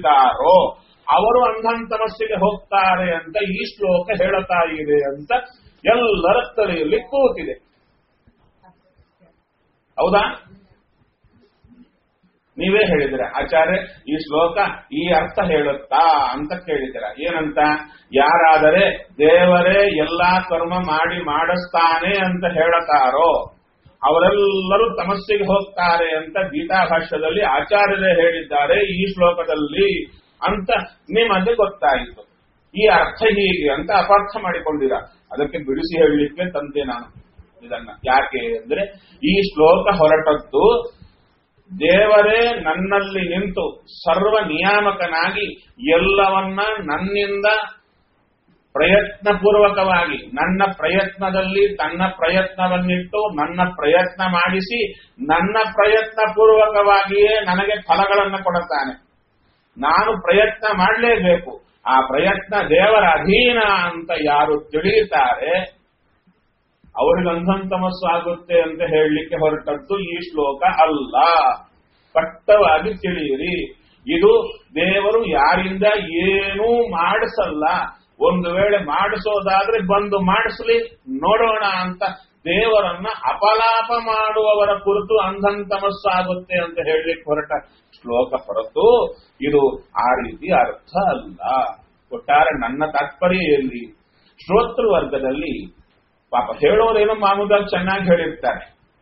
ತಿಳಿಯುತ್ತಾರೋ ಅವರು ಅಂಧನ್ ತಮಸ್ಸಿಗೆ ಹೋಗ್ತಾರೆ ಅಂತ ಈ ಶ್ಲೋಕ ಹೇಳುತ್ತಾ ಇದೆ ಅಂತ ಎಲ್ಲರ ತಲೆಯಲ್ಲಿ ಕೂತಿದೆ ಹೌದಾ ನೀವೇ ಹೇಳಿದ್ರೆ ಆಚಾರ್ಯ ಈ ಶ್ಲೋಕ ಈ ಅರ್ಥ ಹೇಳುತ್ತಾ ಅಂತ ಕೇಳಿದಿರ ಏನಂತ ಯಾರಾದರೆ ದೇವರೇ ಎಲ್ಲಾ ಕರ್ಮ ಮಾಡಿ ಮಾಡಿಸ್ತಾನೆ ಅಂತ ಹೇಳತಾರೋ ಅವರೆಲ್ಲರೂ ತಮಸ್ಸಿಗೆ ಹೋಗ್ತಾರೆ ಅಂತ ಗೀತಾ ಭಾಷ್ಯದಲ್ಲಿ ಆಚಾರ್ಯರೇ ಹೇಳಿದ್ದಾರೆ ಈ ಶ್ಲೋಕದಲ್ಲಿ ಅಂತ ನಿಮಗೆ ಗೊತ್ತಾಯಿತು ಈ ಅರ್ಥ ಹೀಗೆ ಅಂತ ಅಪಾರ್ಥ ಮಾಡಿಕೊಂಡಿರ ಅದಕ್ಕೆ ಬಿಡಿಸಿ ಹೇಳಲಿಕ್ಕೆ ತಂದೆ ನಾನು ಇದನ್ನ ಯಾಕೆ ಅಂದ್ರೆ ಈ ಶ್ಲೋಕ ಹೊರಟದ್ದು ದೇವರೇ ನನ್ನಲ್ಲಿ ನಿಂತು ಸರ್ವ ನಿಯಾಮಕನಾಗಿ ಎಲ್ಲವನ್ನ ನನ್ನಿಂದ ಪ್ರಯತ್ನ ಪೂರ್ವಕವಾಗಿ ನನ್ನ ಪ್ರಯತ್ನದಲ್ಲಿ ತನ್ನ ಪ್ರಯತ್ನವನ್ನಿಟ್ಟು ನನ್ನ ಪ್ರಯತ್ನ ಮಾಡಿಸಿ ನನ್ನ ಪ್ರಯತ್ನ ಪೂರ್ವಕವಾಗಿಯೇ ನನಗೆ ಫಲಗಳನ್ನು ಕೊಡುತ್ತಾನೆ ನಾನು ಪ್ರಯತ್ನ ಮಾಡಲೇಬೇಕು ಆ ಪ್ರಯತ್ನ ದೇವರ ಅಧೀನ ಅಂತ ಯಾರು ತಿಳಿಯುತ್ತಾರೆ ಅವರಿಗೆ ಅಂಧಂತಮಸ್ಸು ಆಗುತ್ತೆ ಅಂತ ಹೇಳಲಿಕ್ಕೆ ಹೊರಟದ್ದು ಈ ಶ್ಲೋಕ ಅಲ್ಲ ಸ್ಪಷ್ಟವಾಗಿ ತಿಳಿಯಿರಿ ಇದು ದೇವರು ಯಾರಿಂದ ಏನೂ ಮಾಡಿಸಲ್ಲ ಒಂದು ವೇಳೆ ಮಾಡಿಸೋದಾದ್ರೆ ಬಂದು ಮಾಡಿಸ್ಲಿ ನೋಡೋಣ ಅಂತ ದೇವರನ್ನ ಅಪಲಾಪ ಮಾಡುವವರ ಕುರಿತು ಅಂಧಂತಮಸ್ಸು ಆಗುತ್ತೆ ಅಂತ ಹೇಳಲಿಕ್ಕೆ ಹೊರಟ ಶ್ಲೋಕ ಹೊರತು ಇದು ಆ ರೀತಿ ಅರ್ಥ ಅಲ್ಲ ಒಟ್ಟಾರೆ ನನ್ನ ತಾತ್ಪರ್ಯ ಎಲ್ಲಿ ಶ್ರೋತೃ ವರ್ಗದಲ್ಲಿ ಪಾಪ ಹೇಳೋರೇನೋ ಮಾಮೂಲಾಗಿ ಚೆನ್ನಾಗಿ ಹೇಳಿರ್ತಾರೆ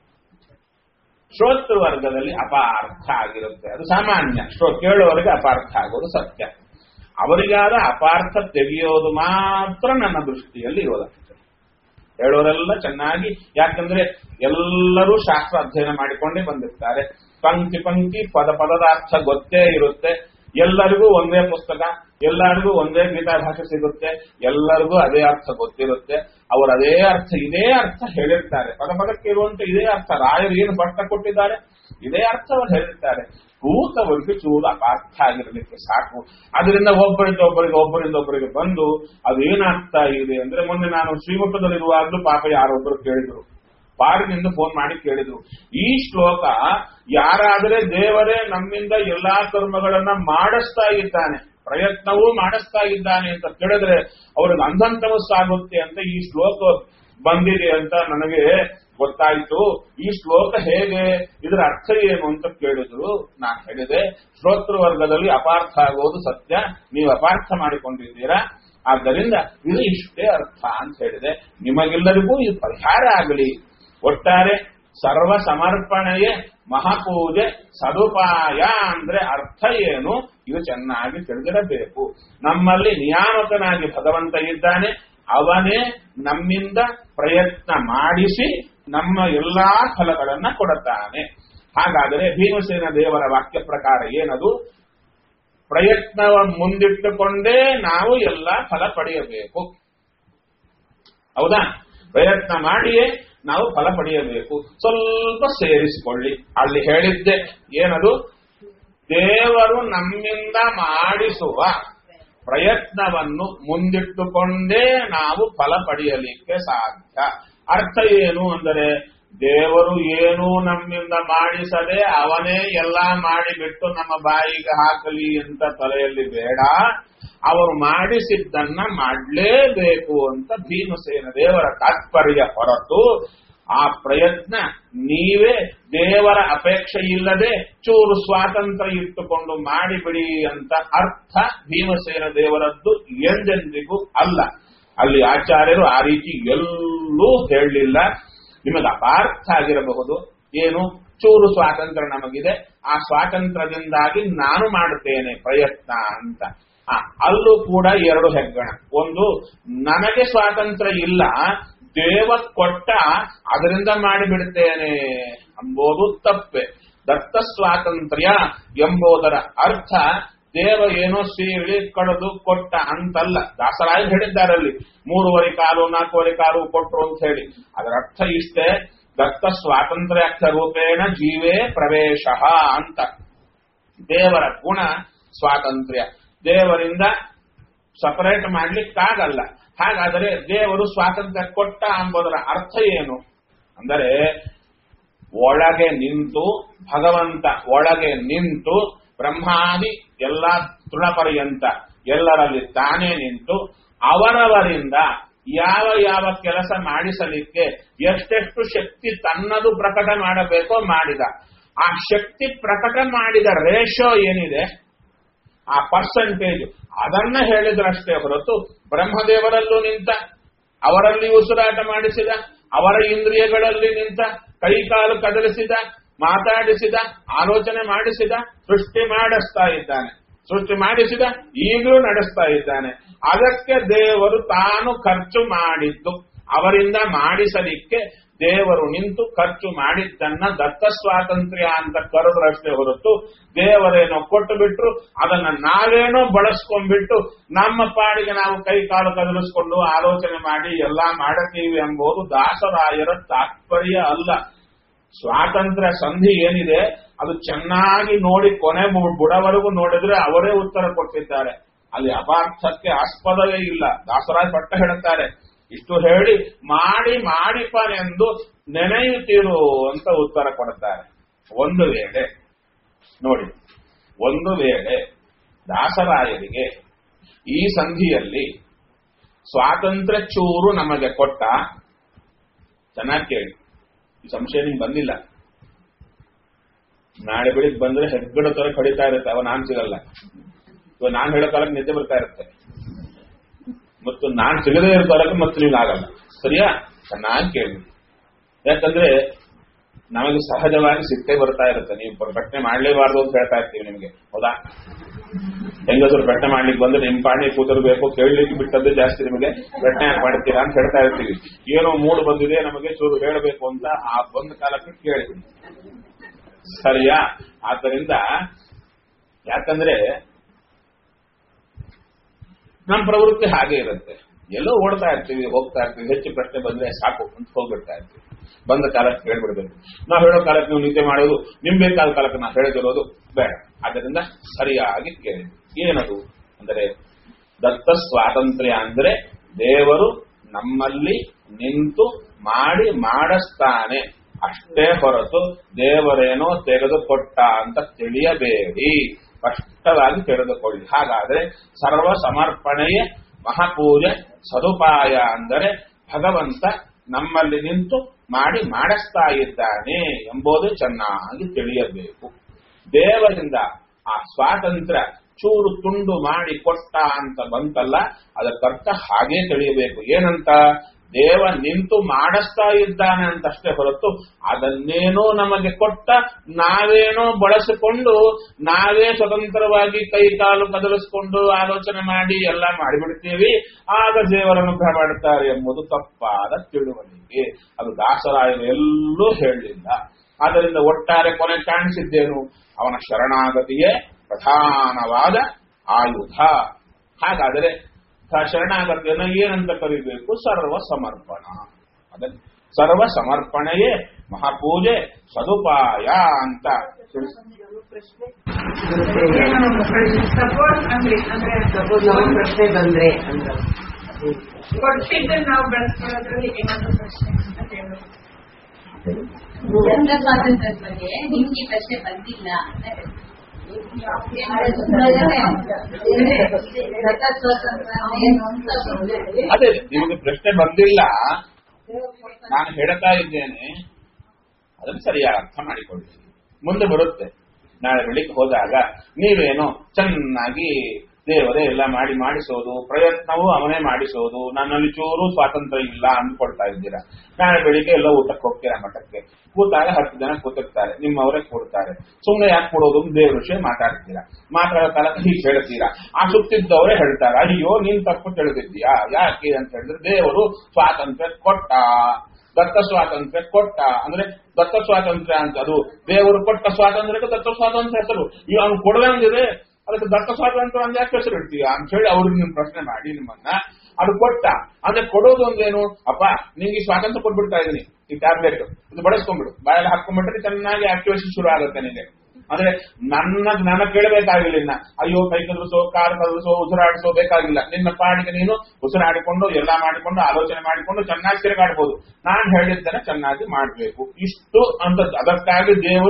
ಶ್ರೋತೃ ವರ್ಗದಲ್ಲಿ ಅಪಾರ್ಥ ಆಗಿರುತ್ತೆ ಅದು ಸಾಮಾನ್ಯ ಶ್ರೋ ಕೇಳೋರಿಗೆ ಅಪಾರ್ಥ ಆಗೋದು ಸತ್ಯ ಅವರಿಗಾದ ಅಪಾರ್ಥ ತೆಗೆಯೋದು ಮಾತ್ರ ನನ್ನ ದೃಷ್ಟಿಯಲ್ಲಿ ಇರೋದಕ್ಕೆ ಹೇಳೋರೆಲ್ಲ ಚೆನ್ನಾಗಿ ಯಾಕಂದ್ರೆ ಎಲ್ಲರೂ ಶಾಸ್ತ್ರ ಅಧ್ಯಯನ ಮಾಡಿಕೊಂಡೇ ಬಂದಿರ್ತಾರೆ ಪಂಕ್ತಿ ಪಂಕ್ತಿ ಪದ ಪದದ ಅರ್ಥ ಗೊತ್ತೇ ಇರುತ್ತೆ ಎಲ್ಲರಿಗೂ ಒಂದೇ ಪುಸ್ತಕ ಎಲ್ಲರಿಗೂ ಒಂದೇ ಗೀತಾ ಭಾಷೆ ಸಿಗುತ್ತೆ ಎಲ್ಲರಿಗೂ ಅದೇ ಅರ್ಥ ಗೊತ್ತಿರುತ್ತೆ ಅವರು ಅದೇ ಅರ್ಥ ಇದೇ ಅರ್ಥ ಹೇಳಿರ್ತಾರೆ ಪದ ಪದಕ್ಕೆ ಇರುವಂತೆ ಇದೇ ಅರ್ಥ ರಾಯರು ಏನು ಭಟ್ಟ ಕೊಟ್ಟಿದ್ದಾರೆ ಇದೇ ಅರ್ಥ ಅವರು ಹೇಳಿರ್ತಾರೆ ಕೂತವರಿಗೆ ಚೂರು ಅಪಾರ್ಥ ಆಗಿರಲಿಕ್ಕೆ ಸಾಕು ಅದರಿಂದ ಒಬ್ಬರಿಂದ ಒಬ್ಬರಿಗೆ ಒಬ್ಬರಿಂದ ಒಬ್ಬರಿಗೆ ಬಂದು ಅದು ಏನಾಗ್ತಾ ಇದೆ ಅಂದ್ರೆ ಮೊನ್ನೆ ನಾನು ಶ್ರೀಮಠದಲ್ಲಿರುವಾಗಲೂ ಪಾಪ ಯಾರೊಬ್ಬರು ಕೇಳಿದ್ರು ಪಾರಿನಿಂದ ಫೋನ್ ಮಾಡಿ ಕೇಳಿದ್ರು ಈ ಶ್ಲೋಕ ಯಾರಾದರೆ ದೇವರೇ ನಮ್ಮಿಂದ ಎಲ್ಲಾ ಕರ್ಮಗಳನ್ನ ಮಾಡಿಸ್ತಾ ಇದ್ದಾನೆ ಪ್ರಯತ್ನವೂ ಮಾಡಿಸ್ತಾ ಇದ್ದಾನೆ ಅಂತ ಕೇಳಿದ್ರೆ ಅವ್ರಿಗೆ ಅಂಧಂತಮಸ್ಸಾಗುತ್ತೆ ಅಂತ ಈ ಶ್ಲೋಕ ಬಂದಿದೆ ಅಂತ ನನಗೆ ಗೊತ್ತಾಯ್ತು ಈ ಶ್ಲೋಕ ಹೇಗೆ ಇದರ ಅರ್ಥ ಏನು ಅಂತ ಕೇಳಿದ್ರು ನಾನು ಹೇಳಿದೆ ಶ್ರೋತೃ ವರ್ಗದಲ್ಲಿ ಅಪಾರ್ಥ ಆಗೋದು ಸತ್ಯ ನೀವು ಅಪಾರ್ಥ ಮಾಡಿಕೊಂಡಿದ್ದೀರಾ ಆದ್ದರಿಂದ ಇದು ಇಷ್ಟೇ ಅರ್ಥ ಅಂತ ಹೇಳಿದೆ ನಿಮಗೆಲ್ಲರಿಗೂ ಇದು ಪರಿಹಾರ ಆಗಲಿ ಒಟ್ಟಾರೆ ಸರ್ವ ಸಮರ್ಪಣೆಯೇ ಮಹಾಪೂಜೆ ಸದುಪಾಯ ಅಂದ್ರೆ ಅರ್ಥ ಏನು ಇದು ಚೆನ್ನಾಗಿ ತಿಳಿದಿರಬೇಕು ನಮ್ಮಲ್ಲಿ ನಿಯಾಮಕನಾಗಿ ಭಗವಂತ ಇದ್ದಾನೆ ಅವನೇ ನಮ್ಮಿಂದ ಪ್ರಯತ್ನ ಮಾಡಿಸಿ ನಮ್ಮ ಎಲ್ಲಾ ಫಲಗಳನ್ನ ಕೊಡುತ್ತಾನೆ ಹಾಗಾದರೆ ಭೀಮಸೇನ ದೇವರ ವಾಕ್ಯ ಪ್ರಕಾರ ಏನದು ಪ್ರಯತ್ನವ ಮುಂದಿಟ್ಟುಕೊಂಡೇ ನಾವು ಎಲ್ಲ ಫಲ ಪಡೆಯಬೇಕು ಹೌದಾ ಪ್ರಯತ್ನ ಮಾಡಿಯೇ ನಾವು ಫಲ ಪಡೆಯಬೇಕು ಸ್ವಲ್ಪ ಸೇರಿಸಿಕೊಳ್ಳಿ ಅಲ್ಲಿ ಹೇಳಿದ್ದೆ ಏನದು ದೇವರು ನಮ್ಮಿಂದ ಮಾಡಿಸುವ ಪ್ರಯತ್ನವನ್ನು ಮುಂದಿಟ್ಟುಕೊಂಡೇ ನಾವು ಫಲ ಪಡೆಯಲಿಕ್ಕೆ ಸಾಧ್ಯ ಅರ್ಥ ಏನು ಅಂದರೆ ದೇವರು ಏನೂ ನಮ್ಮಿಂದ ಮಾಡಿಸದೆ ಅವನೇ ಎಲ್ಲ ಮಾಡಿಬಿಟ್ಟು ನಮ್ಮ ಬಾಯಿಗೆ ಹಾಕಲಿ ಅಂತ ತಲೆಯಲ್ಲಿ ಬೇಡ ಅವರು ಮಾಡಿಸಿದ್ದನ್ನ ಮಾಡಲೇಬೇಕು ಅಂತ ಭೀಮಸೇನ ದೇವರ ತಾತ್ಪರ್ಯ ಹೊರತು ಆ ಪ್ರಯತ್ನ ನೀವೇ ದೇವರ ಅಪೇಕ್ಷೆ ಇಲ್ಲದೆ ಚೂರು ಸ್ವಾತಂತ್ರ್ಯ ಇಟ್ಟುಕೊಂಡು ಮಾಡಿಬಿಡಿ ಅಂತ ಅರ್ಥ ಭೀಮಸೇನ ದೇವರದ್ದು ಎಂದೆಂದಿಗೂ ಅಲ್ಲ ಅಲ್ಲಿ ಆಚಾರ್ಯರು ಆ ರೀತಿ ಎಲ್ಲೂ ಹೇಳಲಿಲ್ಲ ನಿಮಗೆ ಅಪಾರ್ಥ ಆಗಿರಬಹುದು ಏನು ಚೂರು ಸ್ವಾತಂತ್ರ್ಯ ನಮಗಿದೆ ಆ ಸ್ವಾತಂತ್ರ್ಯದಿಂದಾಗಿ ನಾನು ಮಾಡುತ್ತೇನೆ ಪ್ರಯತ್ನ ಅಂತ ಆ, ಅಲ್ಲೂ ಕೂಡ ಎರಡು ಹೆಗ್ಗಣ ಒಂದು ನನಗೆ ಸ್ವಾತಂತ್ರ್ಯ ಇಲ್ಲ ದೇವ ಕೊಟ್ಟ ಅದರಿಂದ ಮಾಡಿಬಿಡ್ತೇನೆ ಎಂಬುದು ತಪ್ಪೆ ದತ್ತ ಸ್ವಾತಂತ್ರ್ಯ ಎಂಬುದರ ಅರ್ಥ ದೇವ ಏನೋ ಸೀಳಿ ಕಳೆದು ಕೊಟ್ಟ ಅಂತಲ್ಲ ದಾಸರಾಯ ಹೇಳಿದ್ದಾರಲ್ಲಿ ಮೂರುವರೆ ಕಾಲು ನಾಲ್ಕೂವರೆ ಕಾಲು ಕೊಟ್ಟರು ಅಂತ ಹೇಳಿ ಅದರ ಅರ್ಥ ಇಷ್ಟೇ ದತ್ತ ಸ್ವಾತಂತ್ರ್ಯಾರ್ಥ ರೂಪೇಣ ಜೀವೇ ಪ್ರವೇಶ ಅಂತ ದೇವರ ಗುಣ ಸ್ವಾತಂತ್ರ್ಯ ದೇವರಿಂದ ಸಪರೇಟ್ ಮಾಡ್ಲಿಕ್ಕಾಗಲ್ಲ ಹಾಗಾದರೆ ದೇವರು ಸ್ವಾತಂತ್ರ್ಯ ಕೊಟ್ಟ ಎಂಬುದರ ಅರ್ಥ ಏನು ಅಂದರೆ ಒಳಗೆ ನಿಂತು ಭಗವಂತ ಒಳಗೆ ನಿಂತು ಬ್ರಹ್ಮಾದಿ ಎಲ್ಲ ತೃಣಪರ್ಯಂತ ಎಲ್ಲರಲ್ಲಿ ತಾನೇ ನಿಂತು ಅವರವರಿಂದ ಯಾವ ಯಾವ ಕೆಲಸ ಮಾಡಿಸಲಿಕ್ಕೆ ಎಷ್ಟೆಷ್ಟು ಶಕ್ತಿ ತನ್ನದು ಪ್ರಕಟ ಮಾಡಬೇಕೋ ಮಾಡಿದ ಆ ಶಕ್ತಿ ಪ್ರಕಟ ಮಾಡಿದ ರೇಷೋ ಏನಿದೆ ಆ ಪರ್ಸೆಂಟೇಜ್ ಅದನ್ನ ಹೇಳಿದ್ರಷ್ಟೇ ಹೊರತು ಬ್ರಹ್ಮದೇವರಲ್ಲೂ ನಿಂತ ಅವರಲ್ಲಿ ಉಸಿರಾಟ ಮಾಡಿಸಿದ ಅವರ ಇಂದ್ರಿಯಗಳಲ್ಲಿ ನಿಂತ ಕೈಕಾಲು ಕದಲಿಸಿದ ಮಾತಾಡಿಸಿದ ಆಲೋಚನೆ ಮಾಡಿಸಿದ ಸೃಷ್ಟಿ ಮಾಡಿಸ್ತಾ ಇದ್ದಾನೆ ಸೃಷ್ಟಿ ಮಾಡಿಸಿದ ಈಗಲೂ ನಡೆಸ್ತಾ ಇದ್ದಾನೆ ಅದಕ್ಕೆ ದೇವರು ತಾನು ಖರ್ಚು ಮಾಡಿದ್ದು ಅವರಿಂದ ಮಾಡಿಸಲಿಕ್ಕೆ ದೇವರು ನಿಂತು ಖರ್ಚು ಮಾಡಿದ್ದನ್ನ ದತ್ತ ಸ್ವಾತಂತ್ರ್ಯ ಅಂತ ಕರೆದ್ರಷ್ಟೇ ಹೊರತು ದೇವರೇನೋ ಕೊಟ್ಟು ಬಿಟ್ರು ಅದನ್ನ ನಾವೇನೋ ಬಳಸ್ಕೊಂಡ್ಬಿಟ್ಟು ನಮ್ಮ ಪಾಡಿಗೆ ನಾವು ಕೈ ಕಾಲು ಕದಲಿಸ್ಕೊಂಡು ಆಲೋಚನೆ ಮಾಡಿ ಎಲ್ಲಾ ಮಾಡತೀವಿ ಎಂಬುದು ದಾಸರಾಯರ ತಾತ್ಪರ್ಯ ಅಲ್ಲ ಸ್ವಾತಂತ್ರ್ಯ ಸಂಧಿ ಏನಿದೆ ಅದು ಚೆನ್ನಾಗಿ ನೋಡಿ ಕೊನೆ ಬು- ಬುಡವರೆಗೂ ನೋಡಿದ್ರೆ ಅವರೇ ಉತ್ತರ ಕೊಟ್ಟಿದ್ದಾರೆ ಅಲ್ಲಿ ಅಪಾರ್ಥಕ್ಕೆ ಆಸ್ಪದವೇ ಇಲ್ಲ ದಾಸರಾಯ ಪಟ್ಟ ಹೇಳುತ್ತಾರೆ ಇಷ್ಟು ಹೇಳಿ ಮಾಡಿ ಮಾಡಿಪನೆಂದು ನೆನೆಯುತ್ತಿರು ಅಂತ ಉತ್ತರ ಕೊಡುತ್ತಾರೆ ಒಂದು ವೇಳೆ ನೋಡಿ ಒಂದು ವೇಳೆ ದಾಸರಾಯರಿಗೆ ಈ ಸಂಧಿಯಲ್ಲಿ ಸ್ವಾತಂತ್ರ್ಯ ಚೂರು ನಮಗೆ ಕೊಟ್ಟ ಚೆನ್ನಾಗಿ ಕೇಳಿ ಈ ಸಂಶಯ ನಿಮ್ಗೆ ಬಂದಿಲ್ಲ ನಾಳೆ ಬೆಳಿಗ್ಗೆ ಬಂದ್ರೆ ಹೆಗ್ಗಡ ತರ ಕಡಿತಾ ಇರುತ್ತೆ ಅವ ನಾನ್ ಸಿಗಲ್ಲ ಇವಾಗ ನಾನ್ ಹೇಳೋ ಕಾಲಕ್ಕೆ ನಿದ್ದೆ ಬರ್ತಾ ಇರುತ್ತೆ ಮತ್ತು ನಾನ್ ಸಿಗದೇ ಇರೋ ಕಾಲಕ್ಕೆ ಮತ್ತೆ ನೀವು ಆಗಲ್ಲ ಸರಿಯಾ ಚೆನ್ನಾಗಿ ಕೇಳಿ ಯಾಕಂದ್ರೆ ನಮಗೆ ಸಹಜವಾಗಿ ಸಿಟ್ಟೆ ಬರ್ತಾ ಇರುತ್ತೆ ನೀವು ಪ್ರಶ್ನೆ ಮಾಡ್ಲೇಬಾರ್ದು ಅಂತ ಹೇಳ್ತಾ ಇರ್ತೀವಿ ನಿಮಗೆ ಹೌದಾ ಹೆಂಗಸರು ಪ್ರಶ್ನೆ ಮಾಡ್ಲಿಕ್ಕೆ ಬಂದ್ರೆ ನಿಮ್ ಪಾಣಿ ಕೂತಿರ್ಬೇಕು ಕೇಳಲಿಕ್ಕೆ ಬಿಟ್ಟದ್ದೇ ಜಾಸ್ತಿ ನಿಮಗೆ ಪ್ರಶ್ನೆ ಯಾಕೆ ಮಾಡ್ತೀರಾ ಅಂತ ಹೇಳ್ತಾ ಇರ್ತೀವಿ ಏನೋ ಮೂಡ್ ಬಂದಿದೆ ನಮಗೆ ಚೂರು ಹೇಳಬೇಕು ಅಂತ ಆ ಬಂದ ಕಾಲಕ್ಕೆ ಕೇಳಿ ಸರಿಯಾ ಆದ್ದರಿಂದ ಯಾಕಂದ್ರೆ ನಮ್ಮ ಪ್ರವೃತ್ತಿ ಹಾಗೆ ಇರುತ್ತೆ ಎಲ್ಲೋ ಓಡ್ತಾ ಇರ್ತೀವಿ ಹೋಗ್ತಾ ಇರ್ತೀವಿ ಹೆಚ್ಚು ಪ್ರಶ್ನೆ ಬಂದ್ರೆ ಸಾಕು ಅಂತ ಹೋಗ್ಬಿಡ್ತಾ ಇರ್ತೀವಿ ಬಂದ ಕಾಲಕ್ಕೆ ಹೇಳ್ಬಿಡ್ಬೇಕು ನಾವು ಹೇಳೋ ಕಾಲಕ್ಕೆ ನೀವು ನಿದ್ದೆ ಮಾಡೋದು ನಿಮ್ ಬೇಕಾದ ಕಾಲಕ್ಕೆ ನಾವು ಹೇಳದಿರೋದು ಬೇಡ ಆದ್ದರಿಂದ ಸರಿಯಾಗಿ ಕೇಳಿ ಏನದು ಅಂದರೆ ದತ್ತ ಸ್ವಾತಂತ್ರ್ಯ ಅಂದ್ರೆ ದೇವರು ನಮ್ಮಲ್ಲಿ ನಿಂತು ಮಾಡಿ ಮಾಡಿಸ್ತಾನೆ ಅಷ್ಟೇ ಹೊರತು ದೇವರೇನೋ ತೆಗೆದುಕೊಟ್ಟ ಅಂತ ತಿಳಿಯಬೇಡಿ ಸ್ಪಷ್ಟವಾಗಿ ತಿಳಿದುಕೊಳ್ಳಿ ಹಾಗಾದ್ರೆ ಸರ್ವ ಸಮರ್ಪಣೆಯೇ ಮಹಾಪೂಜೆ ಸದುಪಾಯ ಅಂದರೆ ಭಗವಂತ ನಮ್ಮಲ್ಲಿ ನಿಂತು ಮಾಡಿ ಮಾಡಿಸ್ತಾ ಇದ್ದಾನೆ ಎಂಬುದು ಚೆನ್ನಾಗಿ ತಿಳಿಯಬೇಕು ದೇವರಿಂದ ಆ ಸ್ವಾತಂತ್ರ್ಯ ಚೂರು ತುಂಡು ಮಾಡಿ ಕೊಟ್ಟ ಅಂತ ಬಂತಲ್ಲ ಅದಕ್ಕರ್ಥ ಹಾಗೇ ತಿಳಿಯಬೇಕು ಏನಂತ ದೇವ ನಿಂತು ಮಾಡಿಸ್ತಾ ಇದ್ದಾನೆ ಅಂತಷ್ಟೇ ಹೊರತು ಅದನ್ನೇನೋ ನಮಗೆ ಕೊಟ್ಟ ನಾವೇನೋ ಬಳಸಿಕೊಂಡು ನಾವೇ ಸ್ವತಂತ್ರವಾಗಿ ಕೈ ಕಾಲು ಕದಲಿಸ್ಕೊಂಡು ಆಲೋಚನೆ ಮಾಡಿ ಎಲ್ಲ ಮಾಡಿಬಿಡ್ತೀವಿ ಆಗ ದೇವರ ಅನುಗ್ರಹ ಮಾಡುತ್ತಾರೆ ಎಂಬುದು ತಪ್ಪಾದ ತಿಳುವಳಿಕೆ ಅದು ದಾಸರಾಯರು ಎಲ್ಲೂ ಹೇಳಲಿಲ್ಲ ಆದ್ದರಿಂದ ಒಟ್ಟಾರೆ ಕೊನೆ ಕಾಣಿಸಿದ್ದೇನು ಅವನ ಶರಣಾಗತಿಯೇ ಪ್ರಧಾನವಾದ ಆಯುಧ ಹಾಗಾದರೆ ಆ ಶರಣಾಗತಿಯನ್ನು ಏನಂತ ಕರಿಬೇಕು ಸರ್ವ ಸಮರ್ಪಣ ಅದಕ್ಕೆ ಸರ್ವ ಸಮರ್ಪಣೆಯೇ ಮಹಾಪೂಜೆ ಸದುಪಾಯ ಅಂತ ತಿಳಿಸ್- ಸಪೋಸ್ ಅಂದ್ರೆ ಅಂದ್ರೆ ಸಪೋಸ್ ನಮಗೆ ಪ್ರಶ್ನೆ ಬಂದ್ರೆ ಅಂದ್ರೆ ಕೊಟ್ಟಿದ್ದನ್ನ ನಾವು ಬಳಸ್ಕೊಳ್ಳೋದ್ರಲ್ಲಿ ಏನಾದ್ರು ಪ್ರಶ್ನೆ ಅಂತ ಹೇಳೋದು ಜನ್ಮ ಸ್ವಾತಂತ್ರ್ಯದ ಬಗ್ಗೆ ನಿಮ್ಗೆ ಈ ಪ್ರಶ್ನೆ ಬಂದಿಲ್ಲ ಅಂತ ಹೇಳ್ತಾರೆ. ದತ್ತ ಸ್ವಾತಂತ್ರ್ಯ ಏನು ಅಂತ ಗೊತ್ತಿಲ್ಲ. ಅದೇ ನಿಮಗೆ ಪ್ರಶ್ನೆ ಬಂದಿಲ್ಲ ನಾನು ಹೇಳ್ತಾ ಇದ್ದೇನೆ ಅದನ್ನು ಸರಿಯಾಗಿ ಅರ್ಥ ಮಾಡಿಕೊಳ್ಳಿ ಮುಂದೆ ಬರುತ್ತೆ ನಾಳೆ ಬೆಳಿಗ್ಗೆ ಹೋದಾಗ ನೀವೇನೋ ಚೆನ್ನಾಗಿ ದೇವರೇ ಎಲ್ಲ ಮಾಡಿ ಮಾಡಿಸೋದು ಪ್ರಯತ್ನವೂ ಅವನೇ ಮಾಡಿಸೋದು ನನ್ನಲ್ಲಿ ಚೂರು ಸ್ವಾತಂತ್ರ್ಯ ಇಲ್ಲ ಅಂದ್ಕೊಳ್ತಾ ಇದ್ದೀರಾ ನಾಳೆ ಬೆಳಿಗ್ಗೆ ಎಲ್ಲ ಊಟಕ್ಕೆ ಹೋಗ್ತೀರಾ ಮಠಕ್ಕೆ ಕೂತಾಗ ಹತ್ತು ಜನ ಕೂತಿರ್ತಾರೆ ನಿಮ್ಮವರೇ ಕೊಡ್ತಾರೆ ಸುಮ್ಮನೆ ಯಾಕೆ ಕೊಡೋದು ಅಂತ ದೇವ್ರ ವಿಷಯ ಮಾತಾಡ್ತೀರಾ ಮಾತಾಡೋ ಕಾಲಕ್ಕೆ ಹೀಗೆ ಹೇಳ್ತೀರಾ ಆ ಸುತ್ತಿದ್ದವರೇ ಹೇಳ್ತಾರೆ ಅಯ್ಯೋ ನೀನ್ ತಪ್ಪು ತಿಳಿದಿದ್ದೀಯಾ ಯಾಕೆ ಅಂತ ಹೇಳಿದ್ರೆ ದೇವರು ಸ್ವಾತಂತ್ರ್ಯ ಕೊಟ್ಟ ದತ್ತ ಸ್ವಾತಂತ್ರ್ಯ ಕೊಟ್ಟ ಅಂದ್ರೆ ದತ್ತ ಸ್ವಾತಂತ್ರ್ಯ ಅಂತ ಅದು ದೇವರು ಕೊಟ್ಟ ಸ್ವಾತಂತ್ರ್ಯಕ್ಕೆ ದತ್ತ ಸ್ವಾತಂತ್ರ್ಯ ಹೆಸರು ಈಗ ಅವ್ನು ಕೊಡದಂಗಿದೆ ಅದಕ್ಕೆ ದತ್ತ ಸ್ವಾತಂತ್ರ್ಯ ಅಂತ ಯಾಕೆ ಹೆಸರು ಇಡ್ತೀಯ ಅಂತ ಹೇಳಿ ಅವ್ರಿಗೆ ನಿಮ್ ಪ್ರಶ್ನೆ ಮಾಡಿ ನಿಮ್ಮನ್ನ ಅದು ಕೊಟ್ಟ ಅಂದ್ರೆ ಕೊಡೋದು ಒಂದೇನು ಅಪ್ಪ ನಿಂಗೆ ಈ ಸ್ವಾತಂತ್ರ್ಯ ಕೊಟ್ಬಿಡ್ತಾ ಇದೀನಿ ಈ ಟ್ಯಾಬ್ಲೆಟ್ ಇದು ಬಳಸ್ಕೊಂಡ್ಬಿಡು ಬಾಯಲ್ಲಿ ಹಾಕೊಂಡ್ಬಿಟ್ರೆ ಚೆನ್ನಾಗಿ ಆಕ್ಟಿವೇಶನ್ ಶುರು ಆಗುತ್ತೆ ನಿನಗೆ ಅಂದ್ರೆ ನನ್ನ ನನ್ನ ಕೇಳಬೇಕಾಗಿಲ್ಲ ಇನ್ನ ಅಯ್ಯೋ ಕೈ ಕದಲಿಸೋ ಕಾಲು ಕದಲಿಸೋ ಉಸಿರಾಡಿಸೋ ಬೇಕಾಗಿಲ್ಲ ನಿನ್ನ ಪಾಡಿಗೆ ನೀನು ಉಸಿರಾಡಿಕೊಂಡು ಎಲ್ಲ ಮಾಡಿಕೊಂಡು ಆಲೋಚನೆ ಮಾಡಿಕೊಂಡು ಚೆನ್ನಾಗಿ ತಿರುಗಾಡ್ಬೋದು ನಾನು ಹೇಳಿದ್ದನ್ನ ಚೆನ್ನಾಗಿ ಮಾಡಬೇಕು ಇಷ್ಟು ಅಂತ ಅದಕ್ಕಾಗಿ ದೇವರು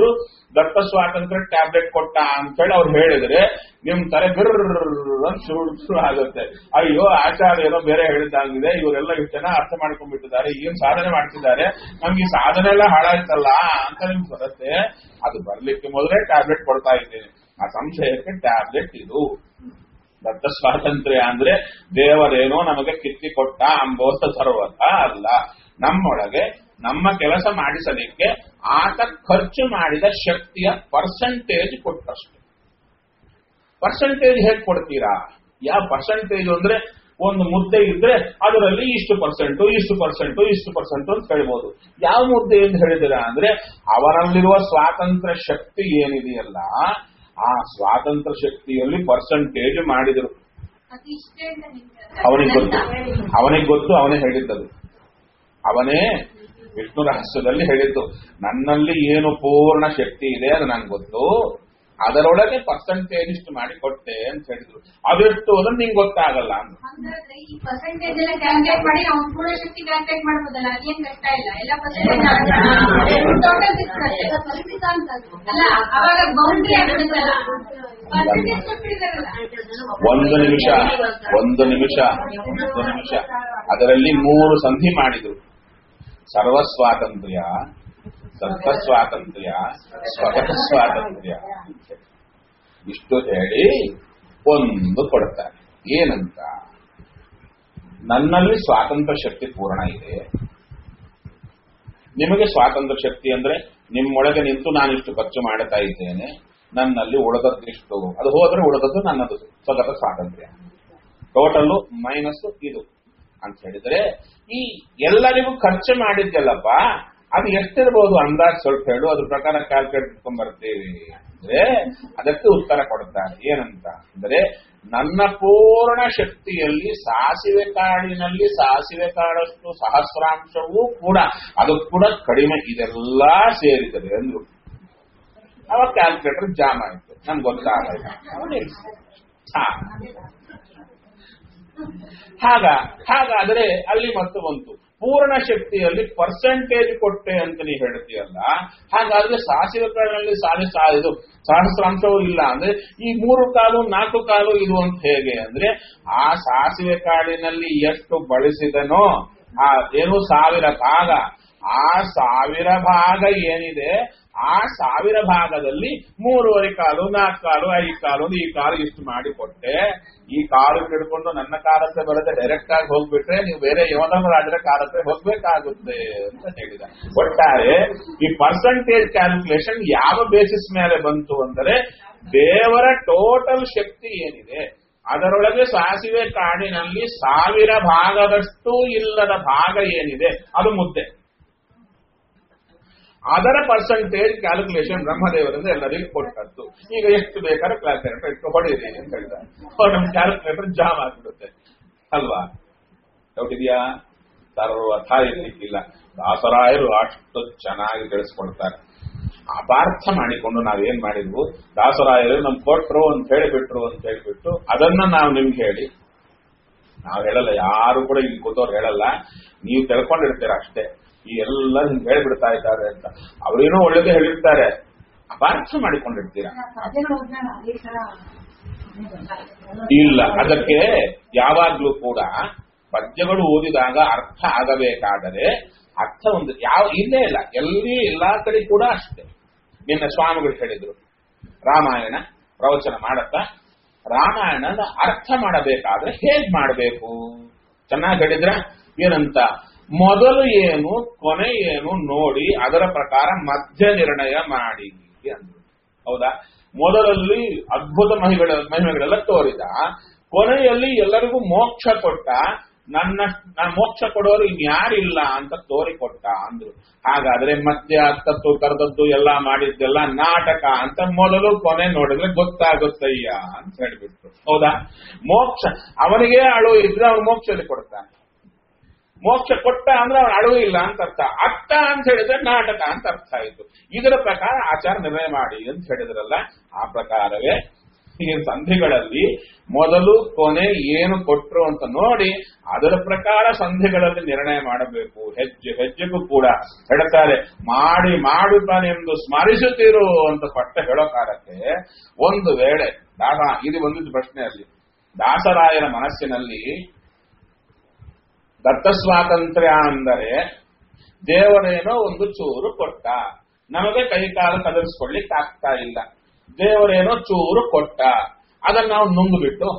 ದತ್ತ ಸ್ವಾತಂತ್ರ್ಯ ಟ್ಯಾಬ್ಲೆಟ್ ಕೊಟ್ಟ ಅಂತ ಹೇಳಿ ಅವ್ರು ಹೇಳಿದ್ರೆ ನಿಮ್ ತಲೆ ಬಿರ್ರ ಅಂತ ಶುರು ಶುರು ಆಗುತ್ತೆ ಅಯ್ಯೋ ಆಚಾರ್ಯ ಏನೋ ಬೇರೆ ಹೇಳಿದ್ದಾಗಿದೆ ಇವರೆಲ್ಲ ಇಷ್ಟು ಜನ ಅರ್ಥ ಮಾಡ್ಕೊಂಡ್ಬಿಟ್ಟಿದ್ದಾರೆ ಏನ್ ಸಾಧನೆ ಮಾಡ್ತಿದ್ದಾರೆ ನಮ್ಗೆ ಈ ಸಾಧನೆ ಎಲ್ಲ ಹಾಳಾಯ್ತಲ್ಲ ಅಂತ ನಿಮ್ಗೆ ಬರುತ್ತೆ ಅದು ಬರ್ಲಿಕ್ಕೆ ಮೊದಲೇ ಟ್ಯಾಬ್ಲೆಟ್ ಕೊಡ್ತಾ ಇದ್ದೇನೆ ಆ ಸಂಶಯಕ್ಕೆ ಟ್ಯಾಬ್ಲೆಟ್ ಇದು ದತ್ತ ಸ್ವಾತಂತ್ರ್ಯ ಅಂದ್ರೆ ದೇವರೇನೋ ನಮಗೆ ಕಿತ್ತಿ ಕೊಟ್ಟ ಅಂಬೋತ ಸರ್ವತ ಅಲ್ಲ ನಮ್ಮೊಳಗೆ ನಮ್ಮ ಕೆಲಸ ಮಾಡಿಸಲಿಕ್ಕೆ ಆತ ಖರ್ಚು ಮಾಡಿದ ಶಕ್ತಿಯ ಪರ್ಸೆಂಟೇಜ್ ಕೊಟ್ಟಷ್ಟು ಪರ್ಸೆಂಟೇಜ್ ಹೇಗೆ ಕೊಡ್ತೀರಾ ಯಾವ ಪರ್ಸೆಂಟೇಜ್ ಅಂದ್ರೆ ಒಂದು ಮುದ್ದೆ ಇದ್ರೆ ಅದರಲ್ಲಿ ಇಷ್ಟು ಪರ್ಸೆಂಟು ಇಷ್ಟು ಪರ್ಸೆಂಟು ಇಷ್ಟು ಪರ್ಸೆಂಟ್ ಅಂತ ಹೇಳ್ಬೋದು ಯಾವ ಮುದ್ದೆ ಎಂದು ಹೇಳಿದಿರ ಅಂದ್ರೆ ಅವನಲ್ಲಿರುವ ಸ್ವಾತಂತ್ರ್ಯ ಶಕ್ತಿ ಏನಿದೆಯಲ್ಲ ಆ ಸ್ವಾತಂತ್ರ್ಯ ಶಕ್ತಿಯಲ್ಲಿ ಪರ್ಸೆಂಟೇಜ್ ಮಾಡಿದರು ಅದಿಷ್ಟೇ ಅಂತ ನಿಮ್ಗೆ ಅವನಿಗೆ ಗೊತ್ತು ಅವನಿಗೆ ಗೊತ್ತು ಅವನೇ ಹೇಳಿದ್ದದು ಅವನೇ ವಿಷ್ಣು ರಹಸ್ಯದಲ್ಲಿ ಹೇಳಿದ್ದು ನನ್ನಲ್ಲಿ ಏನು ಪೂರ್ಣ ಶಕ್ತಿ ಇದೆ ಅದು ನಂಗೆ ಗೊತ್ತು ಅದರೊಳಗೆ ಪರ್ಸೆಂಟೇಜ್ ಇಷ್ಟು ಮಾಡಿ ಕೊಟ್ಟೆ ಅಂತ ಹೇಳಿದ್ರು ಅದೆಷ್ಟು ಅದನ್ನ ನಿಂಗೆ ಗೊತ್ತಾಗಲ್ಲ ಅಂತ ಹಂಗಾದ್ರೆ ಈ ಪರ್ಸೆಂಟೇಜ್ ಎಲ್ಲ ಕ್ಯಾಲ್ಕುಲೇಟ್ ಮಾಡಿ ಅವ್ನ ಪೂರ್ಣ ಶಕ್ತಿ ಕ್ಯಾಲ್ಕುಲೇಟ್ ಮಾಡ್ಬೋದಲ್ಲ ಅದೇನ್ ಕಷ್ಟ ಇಲ್ಲ ಎಲ್ಲ ಪರ್ಸೆಂಟೇಜ್ ಟೋಟಲ್ ಕಲ್ಪಿತ ಅಂತ ಅಲ್ಲ ಅವಾಗ ಬೌಂಡ್ರಿ ಆಗ್ಬಿಡುತ್ತಲ್ಲ ಪರ್ಸೆಂಟೇಜ್ ಕೊಟ್ಟಿದ್ದಾರಲ್ಲ ಒಂದು ನಿಮಿಷ ಒಂದು ನಿಮಿಷ ಒಂದು ನಿಮಿಷ ಅದರಲ್ಲಿ ಮೂರು ಸಂಧಿ ಮಾಡಿದ್ರು ಸರ್ವ ಸ್ವಾತಂತ್ರ್ಯ ಸತ್ತ ಸ್ವಾತಂತ್ರ್ಯ ಸ್ವತಃ ಸ್ವಾತಂತ್ರ್ಯ ಇಷ್ಟು ಹೇಳಿ ಒಂದು ಕೊಡ್ತಾರೆ ಏನಂತ ನನ್ನಲ್ಲಿ ಸ್ವಾತಂತ್ರ್ಯ ಶಕ್ತಿ ಪೂರ್ಣ ಇದೆ ನಿಮಗೆ ಸ್ವಾತಂತ್ರ್ಯ ಶಕ್ತಿ ಅಂದ್ರೆ ನಿಮ್ಮೊಳಗೆ ನಿಂತು ನಾನಿಷ್ಟು ಖರ್ಚು ಮಾಡ್ತಾ ಇದ್ದೇನೆ ನನ್ನಲ್ಲಿ ಉಳಿದದ್ದಿಷ್ಟು ಅದು ಹೋದ್ರೆ ಉಳಿದದ್ದು ನನ್ನದು ಸ್ವತಃ ಸ್ವಾತಂತ್ರ್ಯ ಟೋಟಲ್ ಮೈನಸ್ ಇದು ಅಂತ ಹೇಳಿದ್ರೆ ಈ ಎಲ್ಲರಿಗೂ ಖರ್ಚು ಮಾಡಿದ್ದಲ್ಲಪ್ಪ ಅದು ಎಷ್ಟಿರ್ಬೋದು ಅಂದಾಜ್ ಸ್ವಲ್ಪ ಹೇಳು ಅದ್ರ ಪ್ರಕಾರ ಕ್ಯಾಲ್ಕುಲೇಟ್ ಇಟ್ಕೊಂಡ್ ಬರ್ತೀವಿ ಅಂದ್ರೆ ಅದಕ್ಕೆ ಉತ್ತರ ಕೊಡ್ತಾರೆ ಏನಂತ ಅಂದ್ರೆ ನನ್ನ ಪೂರ್ಣ ಶಕ್ತಿಯಲ್ಲಿ ಸಾಸಿವೆ ಕಾಡಿನಲ್ಲಿ ಸಾಸಿವೆ ಕಾಡಷ್ಟು ಸಹಸ್ರಾಂಶವೂ ಕೂಡ ಅದು ಕೂಡ ಕಡಿಮೆ ಇದೆಲ್ಲ ಸೇರಿದರೆ ಅಂದ್ರು ಅವಾಗ ಕ್ಯಾಲ್ಕುಲೇಟರ್ ಜಾಮ್ ಆಯ್ತು ನನ್ಗೆ ಗೊತ್ತಾಗಲ್ಲ ಹಾ ಹಾಗ ಹಾಗಾದ್ರೆ ಅಲ್ಲಿ ಮತ್ತು ಬಂತು ಪೂರ್ಣ ಶಕ್ತಿಯಲ್ಲಿ ಪರ್ಸೆಂಟೇಜ್ ಕೊಟ್ಟೆ ಅಂತ ನೀವು ಹೇಳ್ತೀಯಲ್ಲ ಹಾಗಾದ್ರೆ ಸಾಸಿವೆ ಕಾಳಿನಲ್ಲಿ ಸಾಲಿ ಸಾ- ಇದು ಸಹಸ್ರಾಂಶವೂ ಇಲ್ಲ ಅಂದ್ರೆ ಈ ಮೂರು ಕಾಲು ನಾಲ್ಕು ಕಾಲು ಇದು ಅಂತ ಹೇಗೆ ಅಂದ್ರೆ ಆ ಸಾಸಿವೆ ಕಾಳಿನಲ್ಲಿ ಎಷ್ಟು ಬಳಸಿದನೋ ಆ ಏನು ಸಾವಿರ ಭಾಗ ಆ ಸಾವಿರ ಭಾಗ ಏನಿದೆ ಆ ಸಾವಿರ ಭಾಗದಲ್ಲಿ ಮೂರುವರೆ ಕಾಲು ನಾಲ್ಕು ಕಾಲು ಐದು ಕಾಲು ಈ ಕಾಲು ಇಷ್ಟು ಮಾಡಿ ಕೊಟ್ಟೆ ಈ ಕಾಲು ಹಿಡ್ಕೊಂಡು ನನ್ನ ಕಾಲಕ್ಕೆ ಬರದೆ ಡೈರೆಕ್ಟ್ ಆಗಿ ಹೋಗ್ಬಿಟ್ರೆ ನೀವು ಬೇರೆ ಯೋಧನ ರಾಜರ ಕಾಲಕ್ಕೆ ಹೋಗ್ಬೇಕಾಗುತ್ತೆ ಅಂತ ಹೇಳಿದ ಒಟ್ಟಾರೆ ಈ ಪರ್ಸೆಂಟೇಜ್ ಕ್ಯಾಲ್ಕುಲೇಷನ್ ಯಾವ ಬೇಸಿಸ್ ಮೇಲೆ ಬಂತು ಅಂದರೆ ದೇವರ ಟೋಟಲ್ ಶಕ್ತಿ ಏನಿದೆ ಅದರೊಳಗೆ ಸಾಸಿವೆ ಕಾಡಿನಲ್ಲಿ ಸಾವಿರ ಭಾಗದಷ್ಟು ಇಲ್ಲದ ಭಾಗ ಏನಿದೆ ಅದು ಮುದ್ದೆ ಅದರ ಪರ್ಸೆಂಟೇಜ್ ಕ್ಯಾಲ್ಕುಲೇಷನ್ ಬ್ರಹ್ಮದೇವರಿಂದ ಎಲ್ಲರಿಗೂ ಕೊಟ್ಟದ್ದು ಈಗ ಎಷ್ಟು ಬೇಕಾದ್ರೆ ಕ್ಯಾಲ್ಕುಲೇಟರ್ ಇಟ್ಟು ಹೊಡೆಯಿರಿ ಅಂತ ಹೇಳಿದ ನಮ್ಮ ಕ್ಯಾಲ್ಕುಲೇಟರ್ ಜಾಮ್ ಆಗ್ಬಿಡುತ್ತೆ ಅಲ್ವಾ ಡೌಟ್ ಇದೆಯಾ ಸರ್ವಥ ಇರ್ಲಿಕ್ಕಿಲ್ಲ ದಾಸರಾಯರು ಅಷ್ಟು ಚೆನ್ನಾಗಿ ತಿಳಿಸ್ಕೊಡ್ತಾರೆ ಅಪಾರ್ಥ ಮಾಡಿಕೊಂಡು ನಾವೇನ್ ಮಾಡಿದ್ವು ದಾಸರಾಯರು ನಮ್ ಕೊಟ್ರು ಅಂತ ಹೇಳಿಬಿಟ್ರು ಅಂತ ಹೇಳಿಬಿಟ್ಟು ಅದನ್ನ ನಾವು ನಿಮ್ಗೆ ಹೇಳಿ ನಾವ್ ಹೇಳಲ್ಲ ಯಾರು ಕೂಡ ಇಲ್ಲಿ ಕೂತವ್ರು ಹೇಳಲ್ಲ ನೀವು ತಿಳ್ಕೊಂಡಿರ್ತೀರ ಅಷ್ಟೇ ಈ ಎಲ್ಲ ನಿಮ್ಗೆ ಹೇಳ್ಬಿಡ್ತಾ ಇದ್ದಾರೆ ಅಂತ ಅವ್ರೇನೋ ಒಳ್ಳೇದೇ ಹೇಳಿರ್ತಾರೆ ಅಪಾರ್ಥ ಮಾಡಿಕೊಂಡಿರ್ತೀರ ಇಲ್ಲ ಅದಕ್ಕೆ ಯಾವಾಗ್ಲೂ ಕೂಡ ಪದ್ಯಗಳು ಓದಿದಾಗ ಅರ್ಥ ಆಗಬೇಕಾದರೆ ಅರ್ಥ ಒಂದು ಯಾವ ಇಲ್ಲೇ ಇಲ್ಲ ಎಲ್ಲಿ ಎಲ್ಲಾ ಕಡೆ ಕೂಡ ಅಷ್ಟೇ ನಿನ್ನ ಸ್ವಾಮಿಗಳು ಹೇಳಿದ್ರು ರಾಮಾಯಣ ಪ್ರವಚನ ಮಾಡತ್ತಾ ರಾಮಾಯಣದ ಅರ್ಥ ಮಾಡಬೇಕಾದ್ರೆ ಹೇಗ್ ಮಾಡಬೇಕು ಚೆನ್ನಾಗಿ ಹೇಳಿದ್ರ ಏನಂತ ಮೊದಲು ಏನು ಕೊನೆ ಏನು ನೋಡಿ ಅದರ ಪ್ರಕಾರ ಮಧ್ಯ ನಿರ್ಣಯ ಮಾಡಿ ಅಂದ್ರು ಹೌದಾ ಮೊದಲಲ್ಲಿ ಅದ್ಭುತ ಮಹಿಗಳ ಮಹಿಮೆಗಳೆಲ್ಲ ತೋರಿದ ಕೊನೆಯಲ್ಲಿ ಎಲ್ಲರಿಗೂ ಮೋಕ್ಷ ಕೊಟ್ಟ ನನ್ನ ನಾನು ಮೋಕ್ಷ ಕೊಡೋರು ಇನ್ಯಾರಿಲ್ಲ ಅಂತ ತೋರಿಕೊಟ್ಟ ಅಂದ್ರು ಹಾಗಾದ್ರೆ ಮಧ್ಯ ತತ್ತು ಕರೆದದ್ದು ಎಲ್ಲ ಮಾಡಿದ್ದೆಲ್ಲ ನಾಟಕ ಅಂತ ಮೊದಲು ಕೊನೆ ನೋಡಿದ್ರೆ ಗೊತ್ತಾಗುತ್ತಯ್ಯ ಅಂತ ಹೇಳ್ಬಿಟ್ರು ಹೌದಾ ಮೋಕ್ಷ ಅವನಿಗೆ ಅಳು ಇದ್ರೆ ಅವನು ಮೋಕ್ಷದಲ್ಲಿ ಕೊಡ್ತಾನೆ ಮೋಕ್ಷ ಕೊಟ್ಟ ಅಂದ್ರೆ ಅವನು ಅಳುವು ಇಲ್ಲ ಅಂತ ಅರ್ಥ ಅರ್ಥ ಅಂತ ಹೇಳಿದ್ರೆ ನಾಟಕ ಅಂತ ಅರ್ಥ ಆಯಿತು ಇದರ ಪ್ರಕಾರ ಆಚಾರ ನಿರ್ಣಯ ಮಾಡಿ ಅಂತ ಹೇಳಿದ್ರಲ್ಲ ಆ ಪ್ರಕಾರವೇ ಈ ಸಂಧಿಗಳಲ್ಲಿ ಮೊದಲು ಕೊನೆ ಏನು ಕೊಟ್ರು ಅಂತ ನೋಡಿ ಅದರ ಪ್ರಕಾರ ಸಂಧಿಗಳಲ್ಲಿ ನಿರ್ಣಯ ಮಾಡಬೇಕು ಹೆಜ್ಜೆ ಹೆಜ್ಜೆಗೂ ಕೂಡ ಹೇಳ್ತಾರೆ ಮಾಡಿ ಮಾಡುತ್ತಾನೆಂದು ಸ್ಮರಿಸುತ್ತಿರು ಅಂತ ಪಟ್ಟ ಹೇಳೋ ಕಾಲಕ್ಕೆ ಒಂದು ವೇಳೆ ದಾಸ ಇದು ಬಂದಿದ್ದು ಪ್ರಶ್ನೆ ಅಲ್ಲಿ ದಾಸರಾಯರ ಮನಸ್ಸಿನಲ್ಲಿ ದತ್ತ ಸ್ವಾತಂತ್ರ್ಯ ಅಂದರೆ ದೇವರೇನೋ ಒಂದು ಚೂರು ಕೊಟ್ಟ ನಮಗೆ ಕೈಕಾಲು ಕದರಿಸ್ಕೊಳ್ಳಿಕ್ ಆಗ್ತಾ ಇಲ್ಲ ದೇವರೇನೋ ಚೂರು ಕೊಟ್ಟ ಅದನ್ನ ನಾವು ನುಂಗುಬಿಟ್ಟು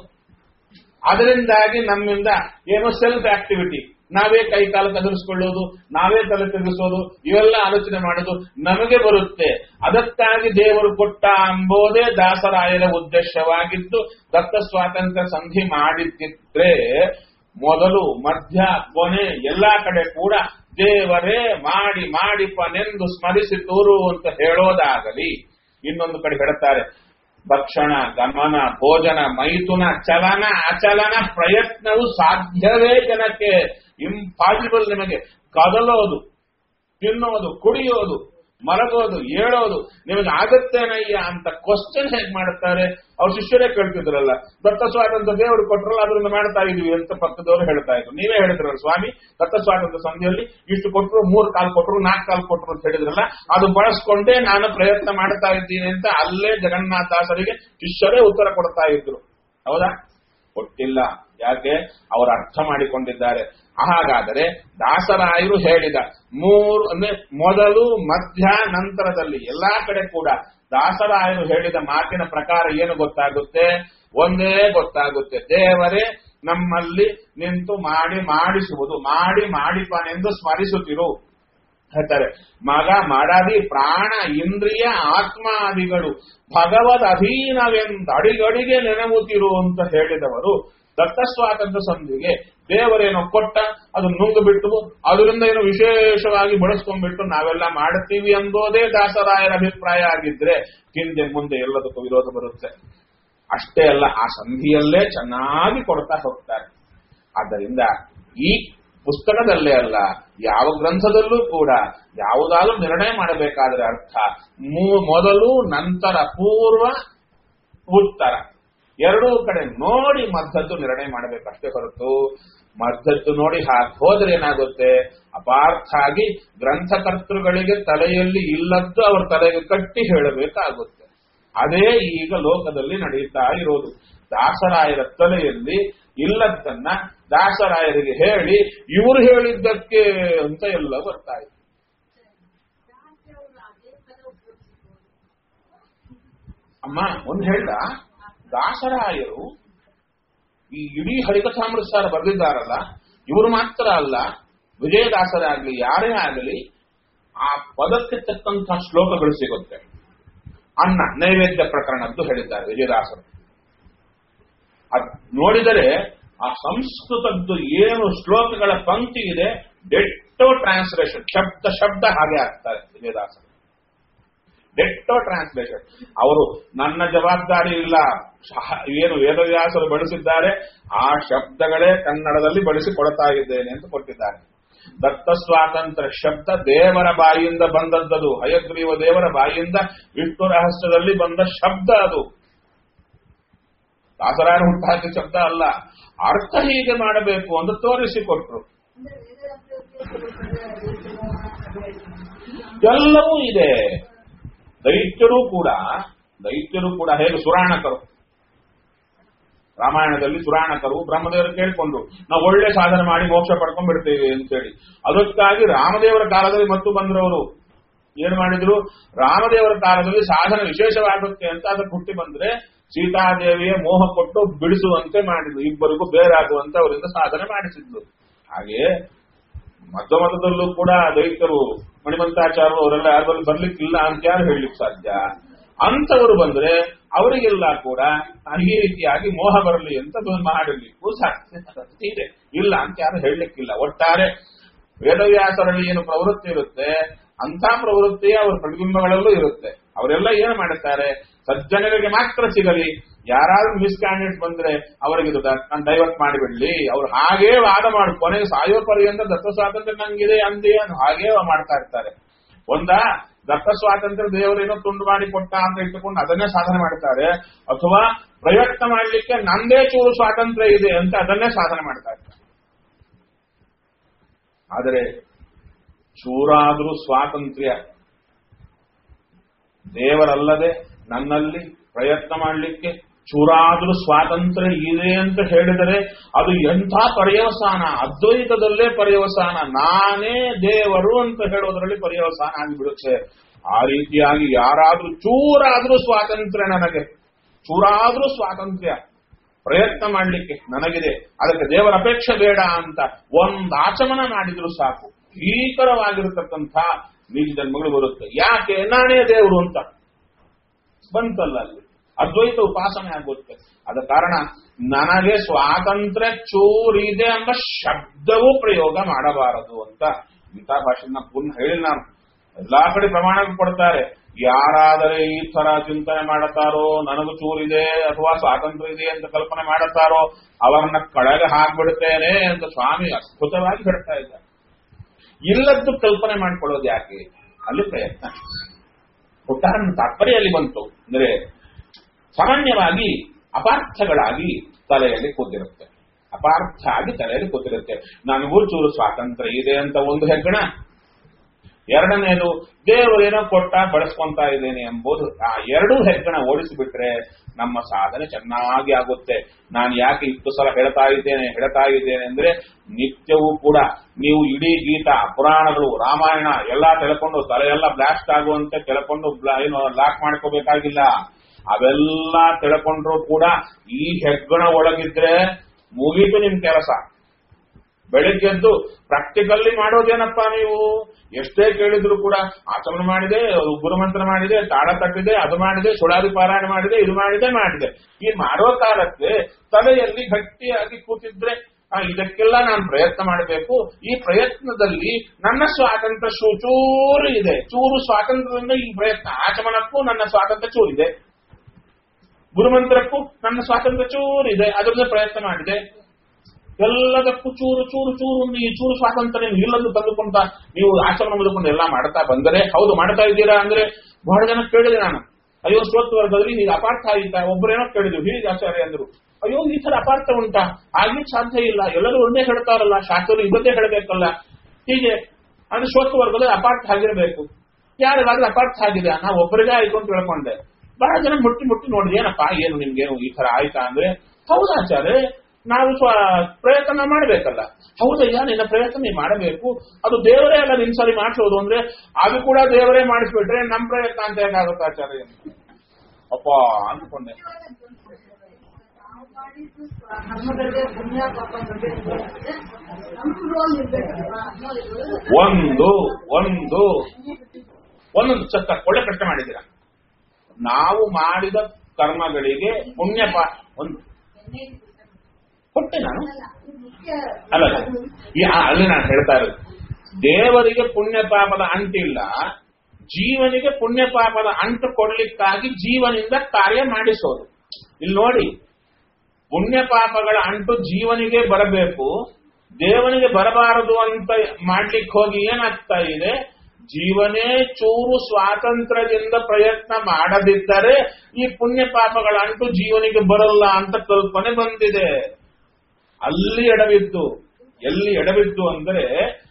ಅದರಿಂದಾಗಿ ನಮ್ಮಿಂದ ಏನೋ ಸೆಲ್ಫ್ ಆಕ್ಟಿವಿಟಿ ನಾವೇ ಕೈ ಕಾಲು ಕದರಿಸ್ಕೊಳ್ಳೋದು ನಾವೇ ತಲೆ ತಿರುಗಿಸೋದು ಇವೆಲ್ಲ ಆಲೋಚನೆ ಮಾಡೋದು ನಮಗೆ ಬರುತ್ತೆ ಅದಕ್ಕಾಗಿ ದೇವರು ಕೊಟ್ಟ ಎಂಬುದೇ ದಾಸರಾಯರ ಉದ್ದೇಶವಾಗಿದ್ದು ದತ್ತ ಸ್ವಾತಂತ್ರ್ಯ ಸಂಧಿ ಮಾಡಿದ್ದಿದ್ರೆ ಮೊದಲು ಮಧ್ಯ ಕೊನೆ ಎಲ್ಲಾ ಕಡೆ ಕೂಡ ದೇವರೇ ಮಾಡಿ ಮಾಡಿಪನೆಂದು ಸ್ಮರಿಸಿ ತೋರು ಅಂತ ಹೇಳೋದಾಗಲಿ ಇನ್ನೊಂದು ಕಡೆ ಹೇಳ್ತಾರೆ ಭಕ್ಷಣ ಗಮನ ಭೋಜನ ಮೈಥುನ ಚಲನ ಅಚಲನ ಪ್ರಯತ್ನವು ಸಾಧ್ಯವೇ ಜನಕ್ಕೆ ಇಂಪಾಸಿಬಲ್ ನಿಮಗೆ ಕದಲೋದು ತಿನ್ನೋದು ಕುಡಿಯೋದು ಮಲಗೋದು ಏಳೋದು ನಿಮಗೆ ಆಗತ್ತೇನಯ್ಯ ಅಂತ ಕ್ವಶನ್ ಹೇಗೆ ಮಾಡುತ್ತಾರೆ ಅವ್ರ ಶಿಷ್ಯರೇ ಕೇಳ್ತಿದ್ರಲ್ಲ ದತ್ತ ಸ್ವಾತಂತ್ರ್ಯ ದೇವರು ಕೊಟ್ಟರಲ್ಲ ಅದರಿಂದ ಮಾಡ್ತಾ ಇದೀವಿ ಅಂತ ಪಕ್ಕದವರು ಹೇಳ್ತಾ ಇದ್ರು ನೀವೇ ಹೇಳಿದ್ರಲ್ಲ ಸ್ವಾಮಿ ದತ್ತ ಸ್ವಾತಂತ್ರ್ಯ ಸಂಧಿಯಲ್ಲಿ ಇಷ್ಟು ಕೊಟ್ಟರು ಮೂರು ಕಾಲ್ ಕೊಟ್ಟರು ನಾಲ್ಕು ಕಾಲ್ ಕೊಟ್ಟರು ಅಂತ ಹೇಳಿದ್ರಲ್ಲ ಅದು ಬಳಸ್ಕೊಂಡೇ ನಾನು ಪ್ರಯತ್ನ ಮಾಡ್ತಾ ಇದ್ದೀನಿ ಅಂತ ಅಲ್ಲೇ ಜಗನ್ನಾಥದಾಸರಿಗೆ ಶಿಷ್ಯರೇ ಉತ್ತರ ಕೊಡ್ತಾ ಇದ್ರು ಹೌದಾ ಕೊಟ್ಟಿಲ್ಲ ಯಾಕೆ ಅವರು ಅರ್ಥ ಮಾಡಿಕೊಂಡಿದ್ದಾರೆ ಹಾಗಾದರೆ ದಾಸರಾಯರು ಹೇಳಿದ ಮೂರು ಅಂದ್ರೆ ಮೊದಲು ಮಧ್ಯ ನಂತರದಲ್ಲಿ ಎಲ್ಲಾ ಕಡೆ ಕೂಡ ದಾಸರಾಯರು ಹೇಳಿದ ಮಾತಿನ ಪ್ರಕಾರ ಏನು ಗೊತ್ತಾಗುತ್ತೆ ಒಂದೇ ಗೊತ್ತಾಗುತ್ತೆ ದೇವರೇ ನಮ್ಮಲ್ಲಿ ನಿಂತು ಮಾಡಿ ಮಾಡಿಸುವುದು ಮಾಡಿ ಮಾಡಿಪನೆಂದು ಸ್ಮರಿಸುತ್ತಿರು ಹೇಳ್ತಾರೆ ಮಗ ಮಡದಿ ಪ್ರಾಣ ಇಂದ್ರಿಯ ಆತ್ಮಾದಿಗಳು ಭಗವದ್ ಅಧೀನವೆಂದು ಅಡಿಗಡಿಗೆ ನೆನವುತ್ತಿರು ಅಂತ ಹೇಳಿದವರು ದತ್ತ ಸ್ವಾತಂತ್ರ್ಯ ಸಂಧಿಗೆ ದೇವರೇನೋ ಕೊಟ್ಟ ಅದು ನುಂಗು ಬಿಟ್ಟು ಅದರಿಂದ ಏನು ವಿಶೇಷವಾಗಿ ಬಳಸ್ಕೊಂಡ್ಬಿಟ್ಟು ನಾವೆಲ್ಲ ಮಾಡುತ್ತೀವಿ ಎಂಬುದೇ ದಾಸರಾಯರ ಅಭಿಪ್ರಾಯ ಆಗಿದ್ರೆ ಹಿಂದೆ ಮುಂದೆ ಎಲ್ಲದಕ್ಕೂ ವಿರೋಧ ಬರುತ್ತೆ ಅಷ್ಟೇ ಅಲ್ಲ ಆ ಸಂಧಿಯಲ್ಲೇ ಚೆನ್ನಾಗಿ ಕೊಡ್ತಾ ಹೋಗ್ತಾರೆ ಆದ್ದರಿಂದ ಈ ಪುಸ್ತಕದಲ್ಲೇ ಅಲ್ಲ ಯಾವ ಗ್ರಂಥದಲ್ಲೂ ಕೂಡ ಯಾವುದಾದ್ರೂ ನಿರ್ಣಯ ಮಾಡಬೇಕಾದ್ರೆ ಅರ್ಥ ಮೂ- ಮೊದಲು ನಂತರ ಪೂರ್ವ ಉತ್ತರ ಎರಡೂ ಕಡೆ ನೋಡಿ ಮದ್ದದ್ದು ನಿರ್ಣಯ ಮಾಡಬೇಕಷ್ಟೇ ಹೊರತು ಮದ್ದದ್ದು ನೋಡಿ ಹಾಕಿ ಹೋದ್ರೆ ಏನಾಗುತ್ತೆ ಅಪಾರ್ಥ ಆಗಿ ಗ್ರಂಥಕರ್ತೃಗಳಿಗೆ ತಲೆಯಲ್ಲಿ ಇಲ್ಲದ್ದು ಅವರ ತಲೆಗೆ ಕಟ್ಟಿ ಹೇಳಬೇಕಾಗುತ್ತೆ ಅದೇ ಈಗ ಲೋಕದಲ್ಲಿ ನಡೆಯುತ್ತಾ ಇರೋದು ದಾಸರಾಯರ ತಲೆಯಲ್ಲಿ ಇಲ್ಲದ್ದನ್ನ ದಾಸರಾಯರಿಗೆ ಹೇಳಿ ಇವರು ಹೇಳಿದ್ದಕ್ಕೆ ಅಂತ ಎಲ್ಲ ಬರ್ತಾ ಇದೆ ಅಮ್ಮ ಒಂದು ಹೇಳ್ದ ದಾಸರಾಯರು ಈ ಇಡೀ ಹರಿಕಥಾಮೃತಸಾರ ಬರೆದಿದ್ದಾರಲ್ಲ ಇವರು ಮಾತ್ರ ಅಲ್ಲ ವಿಜಯದಾಸರಾಗ್ಲಿ ಯಾರೇ ಆಗಲಿ ಆ ಪದಕ್ಕೆ ತಕ್ಕಂತಹ ಶ್ಲೋಕಗಳು ಸಿಗುತ್ತೆ ಅನ್ನ ನೈವೇದ್ಯ ಪ್ರಕರಣದ್ದು ಹೇಳಿದ್ದಾರೆ ವಿಜಯದಾಸರು ಅದ್ ನೋಡಿದರೆ ಆ ಸಂಸ್ಕೃತದ್ದು ಏನು ಶ್ಲೋಕಗಳ ಪಂಕ್ತಿ ಇದೆ ಡೆಟ್ಟೋ ಟ್ರಾನ್ಸ್ಲೇಷನ್ ಶಬ್ದ ಶಬ್ದ ಹಾಗೆ ಆಗ್ತಾರೆ ವಿಜಯದಾಸರು ಡೆಟ್ಟೋ ಟ್ರಾನ್ಸ್ಲೇಷನ್ ಅವರು ನನ್ನ ಜವಾಬ್ದಾರಿ ಇಲ್ಲ ಶಹ- ಏನು ವೇದವ್ಯಾಸರು ಬಳಸಿದ್ದಾರೆ ಆ ಶಬ್ದಗಳೇ ಕನ್ನಡದಲ್ಲಿ ಬಳಸಿ ಕೊಡ್ತಾ ಇದ್ದೇನೆ ಅಂತ ಕೊಟ್ಟಿದ್ದಾರೆ ದತ್ತ ಸ್ವಾತಂತ್ರ್ಯ ಶಬ್ದ ದೇವರ ಬಾಯಿಯಿಂದ ಬಂದದ್ದದು ಹಯಗ್ರೀವ ದೇವರ ಬಾಯಿಯಿಂದ ವಿಷ್ಣು ರಹಸ್ಯದಲ್ಲಿ ಬಂದ ಶಬ್ದ ಅದು ದಾಸರಾಯರು ಹುಟ್ಟಾಕಿದ ಶಬ್ದ ಅಲ್ಲ ಅರ್ಥ ಹೀಗೆ ಮಾಡಬೇಕು ಅಂತ ತೋರಿಸಿಕೊಟ್ರು ಎಲ್ಲವೂ ಇದೆ ದೈತ್ಯರು ಕೂಡ ದೈತ್ಯರು ಕೂಡ ಹೇಗೆ ಸುರಾಣಕರು ರಾಮಾಯಣದಲ್ಲಿ ಸುರಾಣಕರು ಬ್ರಹ್ಮದೇವರು ಕೇಳಿಕೊಂಡ್ರು ನಾವು ಒಳ್ಳೆ ಸಾಧನೆ ಮಾಡಿ ಮೋಕ್ಷ ಪಡ್ಕೊಂಡ್ ಬಿಡ್ತೇವೆ ಅಂತೇಳಿ ಅದಕ್ಕಾಗಿ ರಾಮದೇವರ ಕಾಲದಲ್ಲಿ ಮತ್ತು ಬಂದ್ರವರು ಏನ್ ಮಾಡಿದ್ರು ರಾಮದೇವರ ಕಾಲದಲ್ಲಿ ಸಾಧನೆ ವಿಶೇಷವಾಗುತ್ತೆ ಅಂತ ಅದಕ್ಕೆ ಹುಟ್ಟಿ ಬಂದ್ರೆ ಸೀತಾದೇವಿಯ ಮೋಹ ಕೊಟ್ಟು ಬಿಡಿಸುವಂತೆ ಮಾಡಿದ್ರು ಇಬ್ಬರಿಗೂ ಬೇರಾಗುವಂತೆ ಅವರಿಂದ ಸಾಧನೆ ಮಾಡಿಸಿದ್ರು ಹಾಗೆ ಮಧ್ವ ಮತದಲ್ಲೂ ಕೂಡ ದೈತ್ಯರು ಮಣಿಮಂತಾಚಾರ್ಯರು ಅವರೆಲ್ಲ ಯಾರಲ್ಲಿ ಬರ್ಲಿಕ್ಕಿಲ್ಲ ಅಂತ ಯಾರು ಹೇಳಲಿಕ್ಕೆ ಸಾಧ್ಯ ಅಂತವರು ಬಂದ್ರೆ ಅವರಿಗೆಲ್ಲ ಕೂಡ ಈ ರೀತಿಯಾಗಿ ಮೋಹ ಬರಲಿ ಅಂತ ಬಂದ್ ಮಾಡಲಿಕ್ಕೂ ಸಾಧ್ಯ ಇದೆ ಇಲ್ಲ ಅಂತ ಯಾರು ಹೇಳಲಿಕ್ಕಿಲ್ಲ ಒಟ್ಟಾರೆ ವೇದವ್ಯಾಸರಲ್ಲಿ ಏನು ಪ್ರವೃತ್ತಿ ಇರುತ್ತೆ ಅಂತ ಪ್ರವೃತ್ತಿ ಅವರ ಪ್ರತಿಬಿಂಬಗಳಲ್ಲೂ ಇರುತ್ತೆ ಅವರೆಲ್ಲ ಏನು ಮಾಡುತ್ತಾರೆ ಸಜ್ಜನರಿಗೆ ಮಾತ್ರ ಸಿಗಲಿ ಯಾರಾದ್ರೂ ಮಿಸ್ ಕ್ಯಾಂಡಿಡೇಟ್ ಬಂದ್ರೆ ಅವರಿಗೆ ಇದು ನಾನು ಡೈವರ್ಟ್ ಮಾಡಿಬಿಡ್ಲಿ ಅವ್ರು ಹಾಗೇ ವಾದ ಮಾಡಿ ಕೊನೆಗೆ ಸಾಯೋ ಪರ್ಯಂತ ದತ್ತ ಸ್ವಾತಂತ್ರ್ಯ ನಂಗಿದೆ ಅಂದೇ ಅನ್ನೋ ಹಾಗೇ ಮಾಡ್ತಾ ಇರ್ತಾರೆ ಒಂದ ದತ್ತ ಸ್ವಾತಂತ್ರ್ಯ ದೇವರೇನೋ ತುಂಡು ಮಾಡಿ ಕೊಟ್ಟ ಅಂತ ಇಟ್ಟುಕೊಂಡು ಅದನ್ನೇ ಸಾಧನೆ ಮಾಡ್ತಾರೆ ಅಥವಾ ಪ್ರಯತ್ನ ಮಾಡಲಿಕ್ಕೆ ನಂದೇ ಚೂರು ಸ್ವಾತಂತ್ರ್ಯ ಇದೆ ಅಂತ ಅದನ್ನೇ ಸಾಧನೆ ಮಾಡ್ತಾ ಇರ್ತಾರೆ ಆದರೆ ಚೂರಾದ್ರೂ ಸ್ವಾತಂತ್ರ್ಯ ದೇವರಲ್ಲದೆ ನನ್ನಲ್ಲಿ ಪ್ರಯತ್ನ ಮಾಡಲಿಕ್ಕೆ ಚೂರಾದ್ರೂ ಸ್ವಾತಂತ್ರ್ಯ ಇದೆ ಅಂತ ಹೇಳಿದರೆ ಅದು ಎಂಥ ಪರ್ಯವಸಾನ ಅದ್ವೈತದಲ್ಲೇ ಪರ್ಯವಸಾನ ನಾನೇ ದೇವರು ಅಂತ ಹೇಳೋದ್ರಲ್ಲಿ ಪರ್ಯವಸಾನ ಆಗಿಬಿಡುತ್ತೆ ಆ ರೀತಿಯಾಗಿ ಯಾರಾದ್ರೂ ಚೂರಾದ್ರೂ ಸ್ವಾತಂತ್ರ್ಯ ನನಗೆ ಚೂರಾದ್ರೂ ಸ್ವಾತಂತ್ರ್ಯ ಪ್ರಯತ್ನ ಮಾಡಲಿಕ್ಕೆ ನನಗಿದೆ ಅದಕ್ಕೆ ದೇವರ ಅಪೇಕ್ಷೆ ಬೇಡ ಅಂತ ಒಂದು ಆಚಮನ ಮಾಡಿದ್ರು ಸಾಕು ಭೀಕರವಾಗಿರತಕ್ಕಂಥ ನಿಜ ಜನ್ಮಗಳು ಬರುತ್ತೆ ಯಾಕೆ ನಾನೇ ದೇವರು ಅಂತ ಬಂತಲ್ಲ ಅಲ್ಲಿ ಅದ್ವೈತ ಉಪಾಸನೆ ಆಗುತ್ತೆ ಅದ ಕಾರಣ ನನಗೆ ಸ್ವಾತಂತ್ರ್ಯ ಚೂರಿದೆ ಎಂಬ ಶಬ್ದವೂ ಪ್ರಯೋಗ ಮಾಡಬಾರದು ಅಂತ ಗೀತಾ ಭಾಷೆನ ಪುನಃ ಹೇಳಿ ನಾನು ಎಲ್ಲಾ ಕಡೆ ಪ್ರಮಾಣ ಕೊಡ್ತಾರೆ ಯಾರಾದರೆ ಈ ತರ ಚಿಂತನೆ ಮಾಡುತ್ತಾರೋ ನನಗೂ ಚೂರಿದೆ ಅಥವಾ ಸ್ವಾತಂತ್ರ್ಯ ಇದೆ ಅಂತ ಕಲ್ಪನೆ ಮಾಡುತ್ತಾರೋ ಅವರನ್ನ ಕಳೆಗೆ ಹಾಕ್ಬಿಡ್ತೇನೆ ಅಂತ ಸ್ವಾಮಿ ಅದ್ಭುತವಾಗಿ ಹೇಳ್ತಾ ಇದ್ದಾರೆ ಇಲ್ಲದ್ದು ಕಲ್ಪನೆ ಮಾಡಿಕೊಳ್ಳೋದು ಯಾಕೆ ಅಲ್ಲಿ ಪ್ರಯತ್ನ ಒಟ್ಟಾರೆ ತಾತ್ಪರ್ಯ ಅಲ್ಲಿ ಬಂತು ಅಂದ್ರೆ ಸಾಮಾನ್ಯವಾಗಿ ಅಪಾರ್ಥಗಳಾಗಿ ತಲೆಯಲ್ಲಿ ಕೂತಿರುತ್ತೆ ಅಪಾರ್ಥ ಆಗಿ ತಲೆಯಲ್ಲಿ ಕೂತಿರುತ್ತೆ ನನಗೂ ಚೂರು ಸ್ವಾತಂತ್ರ್ಯ ಇದೆ ಅಂತ ಒಂದು ಹೆಗ್ಗಣ ಎರಡನೇದು ದೇವರೇನೋ ಕೊಟ್ಟ ಬಳಸ್ಕೊಂತಾ ಇದ್ದೇನೆ ಎಂಬುದು ಆ ಎರಡೂ ಹೆಗ್ಗಣ ಓಡಿಸಿಬಿಟ್ರೆ ನಮ್ಮ ಸಾಧನೆ ಚೆನ್ನಾಗಿ ಆಗುತ್ತೆ ನಾನು ಯಾಕೆ ಇಷ್ಟು ಸಲ ಹೇಳ್ತಾ ಇದ್ದೇನೆ ಹೇಳ್ತಾ ಇದ್ದೇನೆ ಅಂದ್ರೆ ನಿತ್ಯವೂ ಕೂಡ ನೀವು ಇಡೀ ಗೀತಾ ಪುರಾಣಗಳು ರಾಮಾಯಣ ಎಲ್ಲಾ ತಿಳ್ಕೊಂಡು ತಲೆ ಎಲ್ಲ ಬ್ಲಾಸ್ಟ್ ಆಗುವಂತೆ ತಿಳ್ಕೊಂಡು ಬ್ಲಾ- ಏನು ಲಾಕ್ ಮಾಡ್ಕೋಬೇಕಾಗಿಲ್ಲ ಅವೆಲ್ಲ ತಿಳ್ಕೊಂಡ್ರು ಕೂಡ ಈ ಹೆಗ್ಗಣ ಒಳಗಿದ್ರೆ ಮುಗೀತು ನಿಮ್ ಕೆಲಸ ಬೆಳಿಗ್ಗೆದ್ದು ಪ್ರಾಕ್ಟಿಕಲ್ಲಿ ಮಾಡೋದೇನಪ್ಪ ನೀವು ಎಷ್ಟೇ ಕೇಳಿದ್ರು ಕೂಡ ಆಚಮನ ಮಾಡಿದೆ ಗುರುಮಂತ್ರ ಮಾಡಿದೆ ತಾಳ ತಟ್ಟಿದೆ ಅದು ಮಾಡಿದೆ ಸುಳಾದಿ ಪಾರಾಯಣ ಮಾಡಿದೆ ಇದು ಮಾಡಿದೆ ಮಾಡಿದೆ ಈ ಮಾಡೋ ಕಾಲಕ್ಕೆ ತಲೆಯಲ್ಲಿ ಗಟ್ಟಿಯಾಗಿ ಕೂತಿದ್ರೆ ಆ, ಇದಕ್ಕೆಲ್ಲ ನಾನು ಪ್ರಯತ್ನ ಮಾಡಬೇಕು ಈ ಪ್ರಯತ್ನದಲ್ಲಿ ನನ್ನ ಸ್ವಾತಂತ್ರ್ಯ ಶೂ ಚೂರು ಇದೆ ಚೂರು ಸ್ವಾತಂತ್ರ್ಯದಿಂದ ಈ ಪ್ರಯತ್ನ ಆಚಮನಕ್ಕೂ ನನ್ನ ಸ್ವಾತಂತ್ರ್ಯ ಚೂರಿದೆ ಗುರುಮಂತ್ರಕ್ಕೂ ನನ್ನ ಸ್ವಾತಂತ್ರ್ಯ ಚೂರು ಇದೆ ಅದರಿಂದ ಪ್ರಯತ್ನ ಮಾಡಿದೆ ಎಲ್ಲದಕ್ಕೂ ಚೂರು ಚೂರು ಚೂರು ಒಂದು ಈ ಚೂರು ಸ್ವಾತಂತ್ರ್ಯ ನೀವು ಇಲ್ಲದ್ದು ತಂದುಕೊಂತ ನೀವು ಆಚರಣೆ ಮುಗಿದುಕೊಂಡು ಎಲ್ಲ ಮಾಡ್ತಾ ಬಂದರೆ ಹೌದು ಮಾಡ್ತಾ ಇದ್ದೀರಾ ಅಂದ್ರೆ ಬಹಳ ಜನ ಕೇಳಿದೆ ನಾನು ಅಯ್ಯೋ ಶ್ರೋತ್ ವರ್ಗದಲ್ಲಿ ನೀವು ಅಪಾರ್ಥ ಆಯಿತಾ ಒಬ್ಬರೇನೋ ಕೇಳಿದ್ರು ಹೀಗೆ ಆಚಾರ್ಯ ಅಂದ್ರು ಅಯ್ಯೋ ಈ ತರ ಅಪಾರ್ಥ ಉಂಟಾ ಆಗ್ಲಿಕ್ಕೆ ಸಾಧ್ಯ ಇಲ್ಲ ಎಲ್ಲರೂ ಒಂದೇ ಹೇಳ್ತಾರಲ್ಲ ಶಾಸ್ತ್ರರು ಇವತ್ತೇ ಹೇಳಬೇಕಲ್ಲ ಹೀಗೆ ಅಂದ್ರೆ ಶ್ರೋತ್ ವರ್ಗದಲ್ಲಿ ಅಪಾರ್ಥ ಆಗಿರಬೇಕು ಯಾರಿಗಾದ್ರೂ ಅಪಾರ್ಥ ಆಗಿದೆ ನಾವು ಒಬ್ಬರಿಗೆ ಆಯ್ತು ಅಂತ ತಿಳ್ಕೊಂಡೆ ಬಹಳ ಜನ ಮುಟ್ಟಿ ಮುಟ್ಟಿ ನೋಡಿದೆ ಏನಪ್ಪ ಏನು ನಿಮ್ಗೇನು ಈ ತರ ಆಯ್ತಾ ಅಂದ್ರೆ ಹೌದಾಚಾರ್ಯ ನಾವು ಸ್ವ ಪ್ರಯತ್ನ ಮಾಡಬೇಕಲ್ಲ ಹೌದಯ್ಯ ನಿನ್ನ ಪ್ರಯತ್ನ ನೀ ಮಾಡಬೇಕು ಅದು ದೇವರೇ ಅಲ್ಲ ನಿನ್ ಸರಿ ಮಾಡಿಸೋದು ಅಂದ್ರೆ ಅದು ಕೂಡ ದೇವರೇ ಮಾಡಿಸ್ಬಿಟ್ರೆ ನಮ್ ಪ್ರಯತ್ನ ಅಂತ ಹೇಗಾಗುತ್ತೆ ಆಚಾರ್ಯ ಅಪ್ಪ ಅಂದ್ಕೊಂಡೆ ನಾವು ಮಾಡಿದ್ದು ಕರ್ಮಗಳಿಗೆ ಪುಣ್ಯ ಪಾಪ ಬಗ್ಗೆ ನಮ್ಮ ರೋಲ್ ಇರ್ಬೇಕಲ್ವಾ ಅನ್ನೋದು ಒಂದು ಒಂದು ಒಂದೊಂದು ಚಕ್ಕ ಒಳ್ಳೆ ಪ್ರಶ್ನೆ ಮಾಡಿದ್ದೀರಾ ನಾವು ಮಾಡಿದ ಕರ್ಮಗಳಿಗೆ ಪುಣ್ಯ ಪಾ ಒಂದು ಕೊಟ್ಟೆ ನಾನು ಅಲ್ಲ, ಅದು ಮುಖ್ಯ ಅಲ್ಲ ಅಲ್ಲ. ಈ ಆ, ಅಲ್ಲಿ ನಾನು ಹೇಳ್ತಾ ಇರೋದು ದೇವರಿಗೆ ಪುಣ್ಯ ಪಾಪದ ಅಂಟಿಲ್ಲ ಜೀವನಿಗೆ ಪುಣ್ಯ ಪಾಪದ ಅಂಟು ಕೊಡ್ಲಿಕ್ಕಾಗಿ ಜೀವನಿಂದ ಕಾರ್ಯ ಮಾಡಿಸೋದು ಇಲ್ಲಿ ನೋಡಿ ಪುಣ್ಯ ಪಾಪಗಳ ಅಂಟು ಜೀವನಿಗೆ ಬರಬೇಕು ದೇವನಿಗೆ ಬರಬಾರದು ಅಂತ ಮಾಡ್ಲಿಕ್ಕೆ ಹೋಗಿ ಏನಾಗ್ತಾ ಇದೆ ಜೀವನೇ ಚೂರು ಸ್ವಾತಂತ್ರ್ಯದಿಂದ ಪ್ರಯತ್ನ ಮಾಡದಿದ್ದರೆ ಈ ಪುಣ್ಯ ಪಾಪಗಳ ಅಂಟು ಜೀವನಿಗೆ ಬರಲ್ಲ ಅಂತ ಕಲ್ಪನೆ ಬಂದಿದೆ ಅಲ್ಲಿ ಎಡವಿದ್ದು ಎಲ್ಲಿ ಎಡವಿದ್ದು ಅಂದರೆ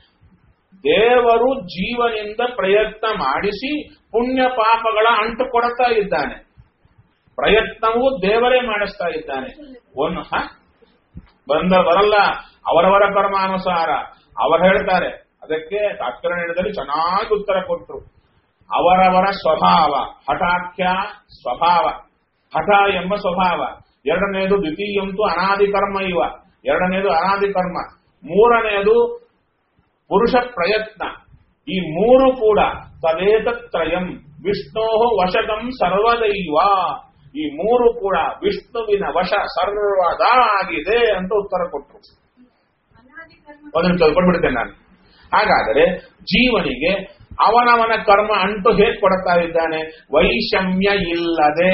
ದೇವರು ಜೀವನಿಂದ ಪ್ರಯತ್ನ ಮಾಡಿಸಿ ಪುಣ್ಯ ಪಾಪಗಳ ಅಂಟು ಕೊಡ್ತಾ ಇದ್ದಾನೆ ಪ್ರಯತ್ನವೂ ದೇವರೇ ಮಾಡಿಸ್ತಾ ಇದ್ದಾನೆ ಒಂದು ಹ? ಬಂದ ಬರಲ್ಲ ಅವರವರ ಕರ್ಮಾನುಸಾರ ಅವರು ಹೇಳ್ತಾರೆ ಅದಕ್ಕೆ ತಾತ್ಕರಣದಲ್ಲಿ ಚೆನ್ನಾಗಿ ಉತ್ತರ ಕೊಟ್ಟರು ಅವರವರ ಸ್ವಭಾವ ಹಠಾಖ್ಯ ಸ್ವಭಾವ ಹಠ ಎಂಬ ಸ್ವಭಾವ ಎರಡನೆಯದು ದ್ವಿತೀಯಂತೂ ಅನಾದಿ ಕರ್ಮ ಇವ ಎರಡನೆಯದು ಅನಾದಿ ಕರ್ಮ ಮೂರನೆಯದು ಪುರುಷ ಪ್ರಯತ್ನ ಈ ಮೂರು ಕೂಡ ತದೇತತ್ರಯಂ ವಿಷ್ಣೋ ವಶಗಂ ಸರ್ವದೈವ ಈ ಮೂರು ಕೂಡ ವಿಷ್ಣುವಿನ ವಶ ಸರ್ವದಾ ಆಗಿದೆ ಅಂತ ಉತ್ತರ ಕೊಟ್ಟರು ಅನಾದಿ ಕರ್ಮ ಅದನ್ನು ತಿಳ್ಕೊಂಡ್ಬಿಡ್ತೇನೆ ನಾನು ಹಾಗಾದರೆ ಜೀವನಿಗೆ ಅವನವನ ಕರ್ಮ ಅಂಟು ಹೇಗೆ ಕೊಡ್ತಾ ಇದ್ದಾನೆ ವೈಷಮ್ಯ ಇಲ್ಲದೆ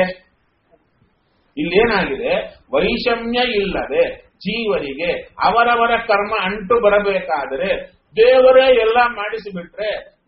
ಇಲ್ಲೇನಾಗಿದೆ ವೈಷಮ್ಯ ಇಲ್ಲದೆ ಜೀವನಿಗೆ ಅವರವರ ಕರ್ಮ ಅಂಟು ಬರಬೇಕಾದರೆ ದೇವರೇ ಎಲ್ಲ ಮಾಡಿಸಿಬಿಟ್ರೆ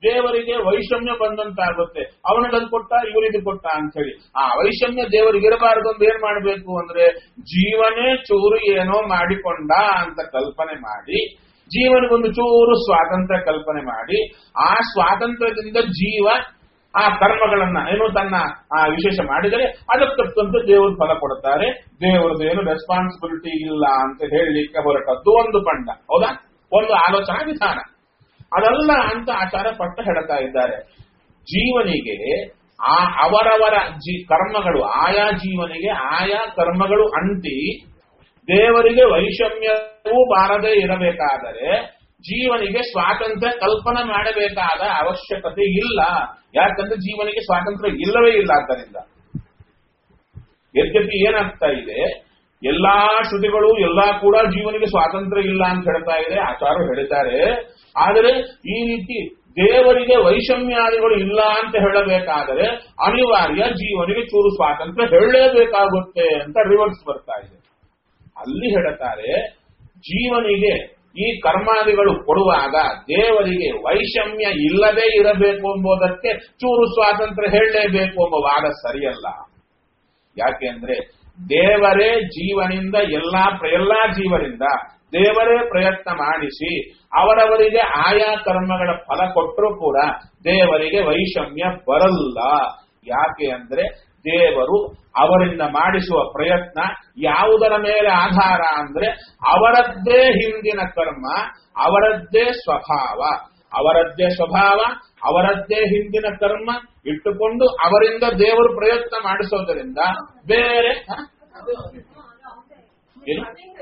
ದೇವರಿಗೆ ವೈಷಮ್ಯ ಬಂದಂತಾಗುತ್ತೆ ಅವನಿಗದು ಕೊಟ್ಟ ಇವನಿಗೆ ಕೊಟ್ಟ ಅಂತ ಹೇಳಿ ಆ ವೈಷಮ್ಯ ದೇವರಿಗೆ ಇರಬಾರದು ಅಂತ ಏನ್ ಮಾಡ್ಬೇಕು ಅಂದ್ರೆ ಜೀವನೇ ಚೂರು ಏನೋ ಮಾಡಿಕೊಂಡ ಅಂತ ಕಲ್ಪನೆ ಮಾಡಿ ಜೀವನಿಗೊಂದು ಚೂರು ಸ್ವಾತಂತ್ರ್ಯ ಕಲ್ಪನೆ ಮಾಡಿ ಆ ಸ್ವಾತಂತ್ರ್ಯದಿಂದ ಜೀವ ಆ ಕರ್ಮಗಳನ್ನ ಏನು ತನ್ನ ಆ ವಿಶೇಷ ಮಾಡಿದರೆ ಅದಕ್ಕೆ ತಕ್ಕಂತೆ ದೇವರು ಫಲ ಕೊಡುತ್ತಾರೆ ದೇವರದ್ದು ಏನು ರೆಸ್ಪಾನ್ಸಿಬಿಲಿಟಿ ಇಲ್ಲ ಅಂತ ಹೇಳಲಿಕ್ಕೆ ಹೊರಟದ್ದು ಒಂದು ಪಂಡ ಹೌದಾ ಒಂದು ಆಲೋಚನಾ ವಿಧಾನ ಅದಲ್ಲ ಅಂತ ಆಚಾರ ಪಟ್ಟ ಹೇಳ್ತಾ ಇದ್ದಾರೆ ಜೀವನಿಗೆ ಆ ಅವರವರ ಜೀ ಕರ್ಮಗಳು ಆಯಾ ಜೀವನಿಗೆ ಆಯಾ ಕರ್ಮಗಳು ಅಂಟಿ ದೇವರಿಗೆ ವೈಷಮ್ಯವೂ ಬಾರದೇ ಇರಬೇಕಾದರೆ ಜೀವನಿಗೆ ಸ್ವಾತಂತ್ರ್ಯ ಕಲ್ಪನೆ ಮಾಡಬೇಕಾದ ಅವಶ್ಯಕತೆ ಇಲ್ಲ ಯಾಕಂದ್ರೆ ಜೀವನಿಗೆ ಸ್ವಾತಂತ್ರ್ಯ ಇಲ್ಲವೇ ಇಲ್ಲ ಆದ್ದರಿಂದ ಯದ್ಯಪಿ ಏನಾಗ್ತಾ ಇದೆ ಎಲ್ಲಾ ಶ್ರುತಿಗಳು ಎಲ್ಲಾ ಕೂಡ ಜೀವನಿಗೆ ಸ್ವಾತಂತ್ರ್ಯ ಇಲ್ಲ ಅಂತ ಹೇಳ್ತಾ ಇದೆ ಆಚಾರ ಹೇಳ್ತಾರೆ ಆದರೆ ಈ ರೀತಿ ದೇವರಿಗೆ ವೈಷಮ್ಯಾದಿಗಳು ಇಲ್ಲ ಅಂತ ಹೇಳಬೇಕಾದರೆ ಅನಿವಾರ್ಯ ಜೀವನಿಗೆ ಚೂರು ಸ್ವಾತಂತ್ರ್ಯ ಹೇಳಲೇಬೇಕಾಗುತ್ತೆ ಅಂತ ರಿವರ್ಸ್ ಬರ್ತಾ ಇದೆ ಅಲ್ಲಿ ಹೇಳುತ್ತಾರೆ ಜೀವನಿಗೆ ಈ ಕರ್ಮಾದಿಗಳು ಕೊಡುವಾಗ ದೇವರಿಗೆ ವೈಷಮ್ಯ ಇಲ್ಲದೆ ಇರಬೇಕು ಎಂಬುದಕ್ಕೆ ಚೂರು ಸ್ವಾತಂತ್ರ್ಯ ಹೇಳಲೇಬೇಕು ಎಂಬ ವಾದ ಸರಿಯಲ್ಲ ಯಾಕೆಂದ್ರೆ ದೇವರೇ ಜೀವನಿಂದ ಎಲ್ಲಾ ಎಲ್ಲಾ ಜೀವರಿಂದ ದೇವರೇ ಪ್ರಯತ್ನ ಮಾಡಿಸಿ ಅವರವರಿಗೆ ಆಯಾ ಕರ್ಮಗಳ ಫಲ ಕೊಟ್ಟರೂ ಕೂಡ ದೇವರಿಗೆ ವೈಷಮ್ಯ ಬರಲ್ಲ ಯಾಕೆ ಅಂದ್ರೆ ದೇವರು ಅವರಿಂದ ಮಾಡಿಸುವ ಪ್ರಯತ್ನ ಯಾವುದರ ಮೇಲೆ ಆಧಾರ ಅಂದ್ರೆ ಅವರದ್ದೇ ಹಿಂದಿನ ಕರ್ಮ ಅವರದ್ದೇ ಸ್ವಭಾವ ಅವರದ್ದೇ ಸ್ವಭಾವ ಅವರದ್ದೇ ಹಿಂದಿನ ಕರ್ಮ ಇಟ್ಟುಕೊಂಡು ಅವರಿಂದ ದೇವರು ಪ್ರಯತ್ನ ಮಾಡಿಸೋದರಿಂದ ಬೇರೆ ಹ? ಏನು?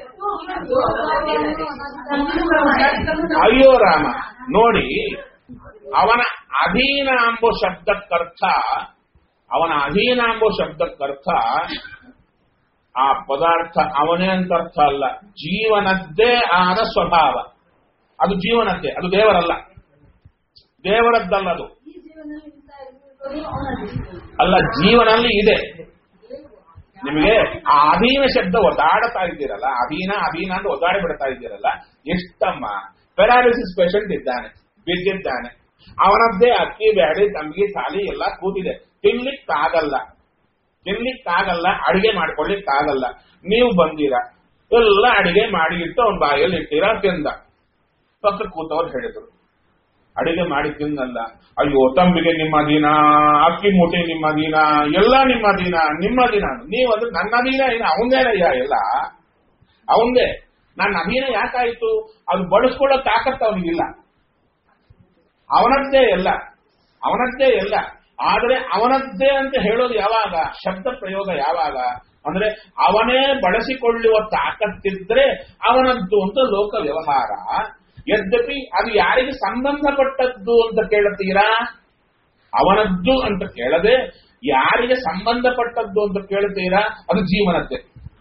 ಅಯ್ಯೋ ರಾಮ ನೋಡಿ ಅವನ ಅಧೀನ ಎಂಬ ಶಬ್ದಕ್ಕರ್ಥ ಅವನ ಅಧೀನ ಎಂಬ ಶಬ್ದಕ್ಕರ್ಥ ಆ ಪದಾರ್ಥ ಅವನೇ ಅಂತ ಅರ್ಥ ಅಲ್ಲ ಜೀವನದ್ದೇ ಆದ ಸ್ವಭಾವ ಅದು ಜೀವನದ್ದೇ ಅದು ದೇವರಲ್ಲ ದೇವರದ್ದಲ್ಲ ಅದು ಈ ಜೀವನದಲ್ಲಿ ಇಂಥ ಇರ್ಬೇಕು ಅವನದ್ದು. ಅಲ್ಲ ಜೀವನಲ್ಲಿ ಇದೆ ನಿಮಗೆ ಆ ಅಧೀನ ಶಬ್ದ ಒದ್ದಾಡ್ತಾ ಇದ್ದೀರಲ್ಲ ಅಧೀನ ಅಧೀನ ಅಂತ ಒದ್ದಾಡಿ ಬಿಡ್ತಾ ಇದ್ದೀರಲ್ಲ ಎಷ್ಟಮ್ಮ ಪೆರಾಲಿಸಿಸ್ ಪೇಷಂಟ್ ಇದ್ದಾನೆ ಬಿದ್ದಿದ್ದಾನೆ ಅವನದ್ದೇ ಅಕ್ಕಿ ಬ್ಯಾಡಿ ತಂಬಿಗೆ ಸಾಲಿ ಎಲ್ಲ ಕೂತಿದೆ ತಿನ್ಲಿಕ್ಕಾಗಲ್ಲ ತಿನ್ಲಿಕ್ಕಾಗಲ್ಲ ಅಡಿಗೆ ಮಾಡ್ಕೊಳ್ಳಿಕ್ಕಾಗಲ್ಲ ನೀವು ಬಂದಿರ ಎಲ್ಲ ಅಡಿಗೆ ಮಾಡಿ ಇಟ್ಟು ಅವ್ನ ಬಾಯಲ್ಲಿ ಇಟ್ಟಿರ ತಿಂದ ಪಕ್ಕ ಕೂತವ್ರು ಹೇಳಿದ್ರು ಅಡಿಗೆ ಮಾಡಿ ತಿನ್ನಲ್ಲ ಅಯ್ಯೋ ತಂಬಿಗೆ ನಿಮ್ಮ ದಿನ ಅಕ್ಕಿ ಮೂಟೆ ನಿಮ್ಮ ದಿನ ಎಲ್ಲ ನಿಮ್ಮ ದಿನ ನಿಮ್ಮ ದಿನ ನೀವು ಅದು ನನ್ನ ದಿನ ಏನು ಅವಂದೇನಯ್ಯ ಎಲ್ಲ ಅವಂದೇ ನನ್ನ ಅಧೀನ ಯಾಕಾಯ್ತು ಅದು ಬಳಸ್ಕೊಳ್ಳೋ ತಾಕತ್ತು ಅವನಿಗಿಲ್ಲ ಅವನದ್ದೇ ಎಲ್ಲ ಅವನದ್ದೇ ಎಲ್ಲ ಆದರೆ ಅವನದ್ದೇ ಅಂತ ಹೇಳೋದು ಯಾವಾಗ ಶಬ್ದ ಪ್ರಯೋಗ ಯಾವಾಗ ಅಂದ್ರೆ ಅವನೇ ಬಳಸಿಕೊಳ್ಳುವ ತಾಕತ್ತಿದ್ರೆ ಅವನದ್ದು ಅಂತ ಲೋಕ ವ್ಯವಹಾರ ಯದ್ಯಪಿ ಅದು ಯಾರಿಗೆ ಸಂಬಂಧಪಟ್ಟದ್ದು ಅಂತ ಕೇಳುತ್ತೀರಾ ಅವನದ್ದು ಅಂತ ಕೇಳದೆ ಯಾರಿಗೆ ಸಂಬಂಧಪಟ್ಟದ್ದು ಅಂತ ಕೇಳ್ತೀರಾ ಅದು ಜೀವನದ್ದೇ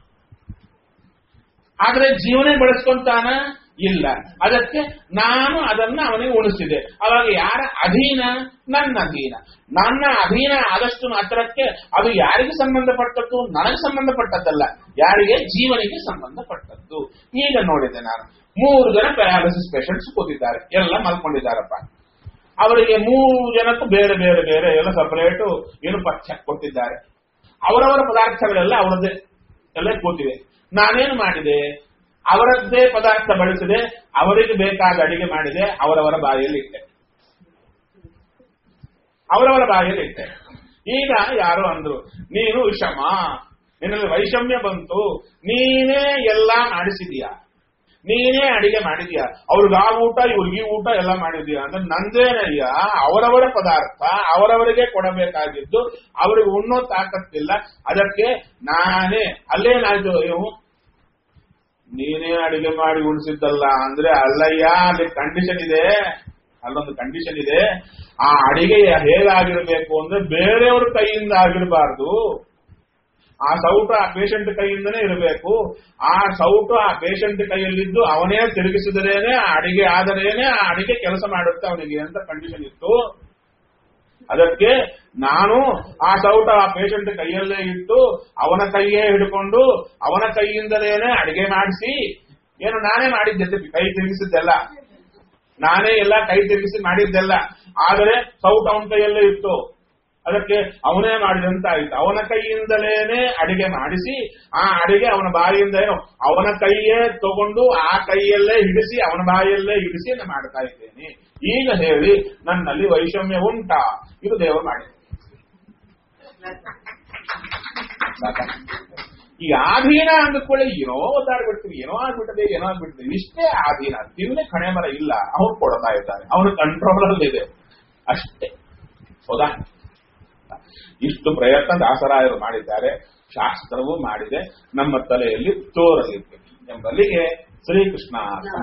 ಆದ್ರೆ ಜೀವನೇ ಬಳಸ್ಕೊಂತಾನ ಇಲ್ಲ ಅದಕ್ಕೆ ನಾನು ಅದನ್ನ ಅವನಿಗೆ ಉಣಿಸಿದೆ ಅವಾಗ ಯಾರ ಅಧೀನ ನನ್ನ ಅಧೀನ ನನ್ನ ಅಧೀನ ಆದಷ್ಟು ಮಾತ್ರಕ್ಕೆ ಅದು ಯಾರಿಗೆ ಸಂಬಂಧಪಟ್ಟದ್ದು ನನಗೆ ಸಂಬಂಧಪಟ್ಟದ್ದಲ್ಲ ಯಾರಿಗೆ ಜೀವನಿಗೆ ಸಂಬಂಧಪಟ್ಟದ್ದು ಈಗ ನೋಡಿದೆ ನಾನು ಮೂರು ಜನ ಪ್ಯಾರಾಲಿಸಿಸ್ ಪೇಷಂಟ್ಸ್ ಕೂತಿದ್ದಾರೆ ಎಲ್ಲ ಮಲ್ಕೊಂಡಿದ್ದಾರಪ್ಪ ಅವರಿಗೆ ಮೂರು ಜನಕ್ಕೂ ಬೇರೆ ಬೇರೆ ಬೇರೆ ಎಲ್ಲ ಸಪರೇಟ್ ಏನು ಪಥ್ಯ ಕೊಟ್ಟಿದ್ದಾರೆ ಅವರವರ ಪದಾರ್ಥಗಳೆಲ್ಲ ಅವರದ್ದೇ ಎಲ್ಲ ಕೂತಿವೆ ನಾನೇನು ಮಾಡಿದೆ ಅವರದ್ದೇ ಪದಾರ್ಥ ಬಳಸಿದೆ ಅವರಿಗೆ ಬೇಕಾದ ಅಡಿಗೆ ಮಾಡಿದೆ ಅವರವರ ಬಾಯಲ್ಲಿ ಇಟ್ಟೆ ಅವರವರ ಬಾಯಲ್ಲಿ ಇಟ್ಟೆ ಈಗ ಯಾರು ಅಂದ್ರು ನೀನು ವಿಷಮ ನಿನ್ನಲ್ಲಿ ವೈಷಮ್ಯ ಬಂತು ನೀನೇ ಎಲ್ಲಾ ಮಾಡಿಸಿದೀಯ ನೀನೇ ಅಡಿಗೆ ಮಾಡಿದೀಯ ಅವ್ರಿಗೆ ಆ ಊಟ ಇವ್ರಿಗೆ ಈ ಊಟ ಎಲ್ಲ ಮಾಡಿದೀಯ ಅಂದ್ರೆ ನಂದೇನಯ್ಯ ಅವರವರ ಪದಾರ್ಥ ಅವರವರಿಗೆ ಕೊಡಬೇಕಾಗಿದ್ದು ಅವರಿಗೆ ಉಣ್ಣೋ ತಾಕತ್ತಿಲ್ಲ ಅದಕ್ಕೆ ನಾನೇ ಅಲ್ಲೇನಾಯ್ತು ಇವು ನೀನೇ ಅಡಿಗೆ ಮಾಡಿ ಉಣಿಸಿದ್ದಲ್ಲ ಅಂದ್ರೆ ಅಲ್ಲಯ್ಯ ಅಲ್ಲಿ ಕಂಡೀಷನ್ ಇದೆ ಅಲ್ಲೊಂದು ಕಂಡೀಷನ್ ಇದೆ ಆ ಅಡಿಗೆ ಹೇಗಾಗಿರ್ಬೇಕು ಅಂದ್ರೆ ಬೇರೆಯವ್ರ ಕೈಯಿಂದ ಆಗಿರಬಾರ್ದು ಆ ಸೌಟು ಆ ಪೇಷಂಟ್ ಕೈಯಿಂದನೇ ಇರಬೇಕು ಆ ಸೌಟು ಆ ಪೇಷಂಟ್ ಕೈಯಲ್ಲಿದ್ದು ಅವನೇ ತಿರುಗಿಸಿದರೇನೆ ಆ ಅಡಿಗೆ ಆದರೇನೆ ಆ ಅಡಿಗೆ ಕೆಲಸ ಮಾಡುತ್ತೆ ಅವನಿಗೆ ಅಂತ ಕಂಡೀಷನ್ ಇತ್ತು ಅದಕ್ಕೆ ನಾನು ಆ ಸೌಟ ಆ ಪೇಷಂಟ್ ಕೈಯಲ್ಲೇ ಇಟ್ಟು ಅವನ ಕೈಯೇ ಹಿಡ್ಕೊಂಡು ಅವನ ಕೈಯಿಂದಲೇನೆ ಅಡಿಗೆ ಮಾಡಿಸಿ ಏನು ನಾನೇ ಮಾಡಿದ್ದೆ ಕೈ ತಿರುಗಿಸಿದ್ದೆಲ್ಲ ನಾನೇ ಎಲ್ಲ ಕೈ ತಿರುಗಿಸಿ ಮಾಡಿದ್ದೆಲ್ಲ ಆದರೆ ಸೌಟ್ ಅವನ ಕೈಯಲ್ಲೇ ಇತ್ತು ಅದಕ್ಕೆ ಅವನೇ ಮಾಡಿದಂತ ಆಯ್ತು ಅವನ ಕೈಯಿಂದಲೇನೆ ಅಡಿಗೆ ಮಾಡಿಸಿ ಆ ಅಡಿಗೆ ಅವನ ಬಾಯಿಯಿಂದ ಏನು ಅವನ ಕೈಯೇ ತಗೊಂಡು ಆ ಕೈಯಲ್ಲೇ ಹಿಡಿಸಿ ಅವನ ಬಾಯಲ್ಲೇ ಹಿಡಿಸಿ ನಾನು ಮಾಡ್ತಾ ಇದ್ದೇನೆ ಈಗ ಹೇಳಿ ನನ್ನಲ್ಲಿ ವೈಷಮ್ಯ ಉಂಟಾ ಇದು ದೇವರು ಮಾಡಿ ಈ ಆಧೀನ ಅಂದ್ಕೊಳ್ಳಿ ಏನೋ ಒದ್ದಾಡ್ಬಿಡ್ತೀವಿ ಏನೋ ಆಗ್ಬಿಟ್ಟಿದೆ ಏನೋ ಆಗ್ಬಿಟ್ಟಿದೆ ಇಷ್ಟೇ ಆಧೀನ ತಿನ್ನೆ ಕಣೆ ಮರ ಇಲ್ಲ ಅವ್ರು ಕೊಡ್ತಾ ಇದ್ದಾರೆ ಅವನ ಕಂಟ್ರೋಲ್ ಅಲ್ಲಿ ಇದೆ ಅಷ್ಟೇ ಹೌದಾ ಇಷ್ಟು ಪ್ರಯತ್ನ ದಾಸರಾಯರು ಮಾಡಿದ್ದಾರೆ ಶಾಸ್ತ್ರವೂ ಮಾಡಿದೆ ನಮ್ಮ ತಲೆಯಲ್ಲಿ ತೋರಲಿದೆ ಎಂಬಲ್ಲಿಗೆ ಶ್ರೀಕೃಷ್ಣ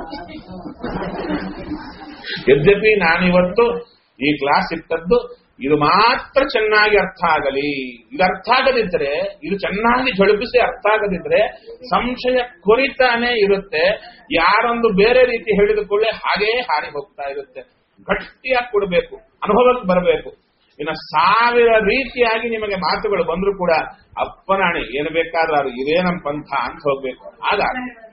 ಯದ್ಯಪಿ ನಾನಿವತ್ತು ಈ ಕ್ಲಾಸ್ ಇಟ್ಟದ್ದು ಇದು ಮಾತ್ರ ಚೆನ್ನಾಗಿ ಅರ್ಥ ಆಗಲಿ ಇದು ಅರ್ಥ ಆಗದಿದ್ರೆ ಇದು ಚೆನ್ನಾಗಿ ಝಳಪಿಸಿ ಅರ್ಥ ಆಗದಿದ್ರೆ ಸಂಶಯ ಕೊರಿತಾನೆ ಇರುತ್ತೆ ಯಾರೊಂದು ಬೇರೆ ರೀತಿ ಹೇಳಿದುಕೊಳ್ಳೆ ಹಾಗೇ ಹಾರಿ ಹೋಗ್ತಾ ಇರುತ್ತೆ ಗಟ್ಟಿಯಾಗಿ ಕೊಡಬೇಕು ಅನುಭವಕ್ಕೆ ಬರಬೇಕು ಇನ್ನು ಸಾವಿರ ರೀತಿಯಾಗಿ ನಿಮಗೆ ಮಾತುಗಳು ಬಂದರೂ ಕೂಡ ಅಪ್ಪನಾಣೆ ಏನು ಬೇಕಾದ್ರೂ ಅದು ಇದೇ ನಮ್ಮ ಪಂಥ ಅಂತ ಹೋಗ್ಬೇಕು ಆಗ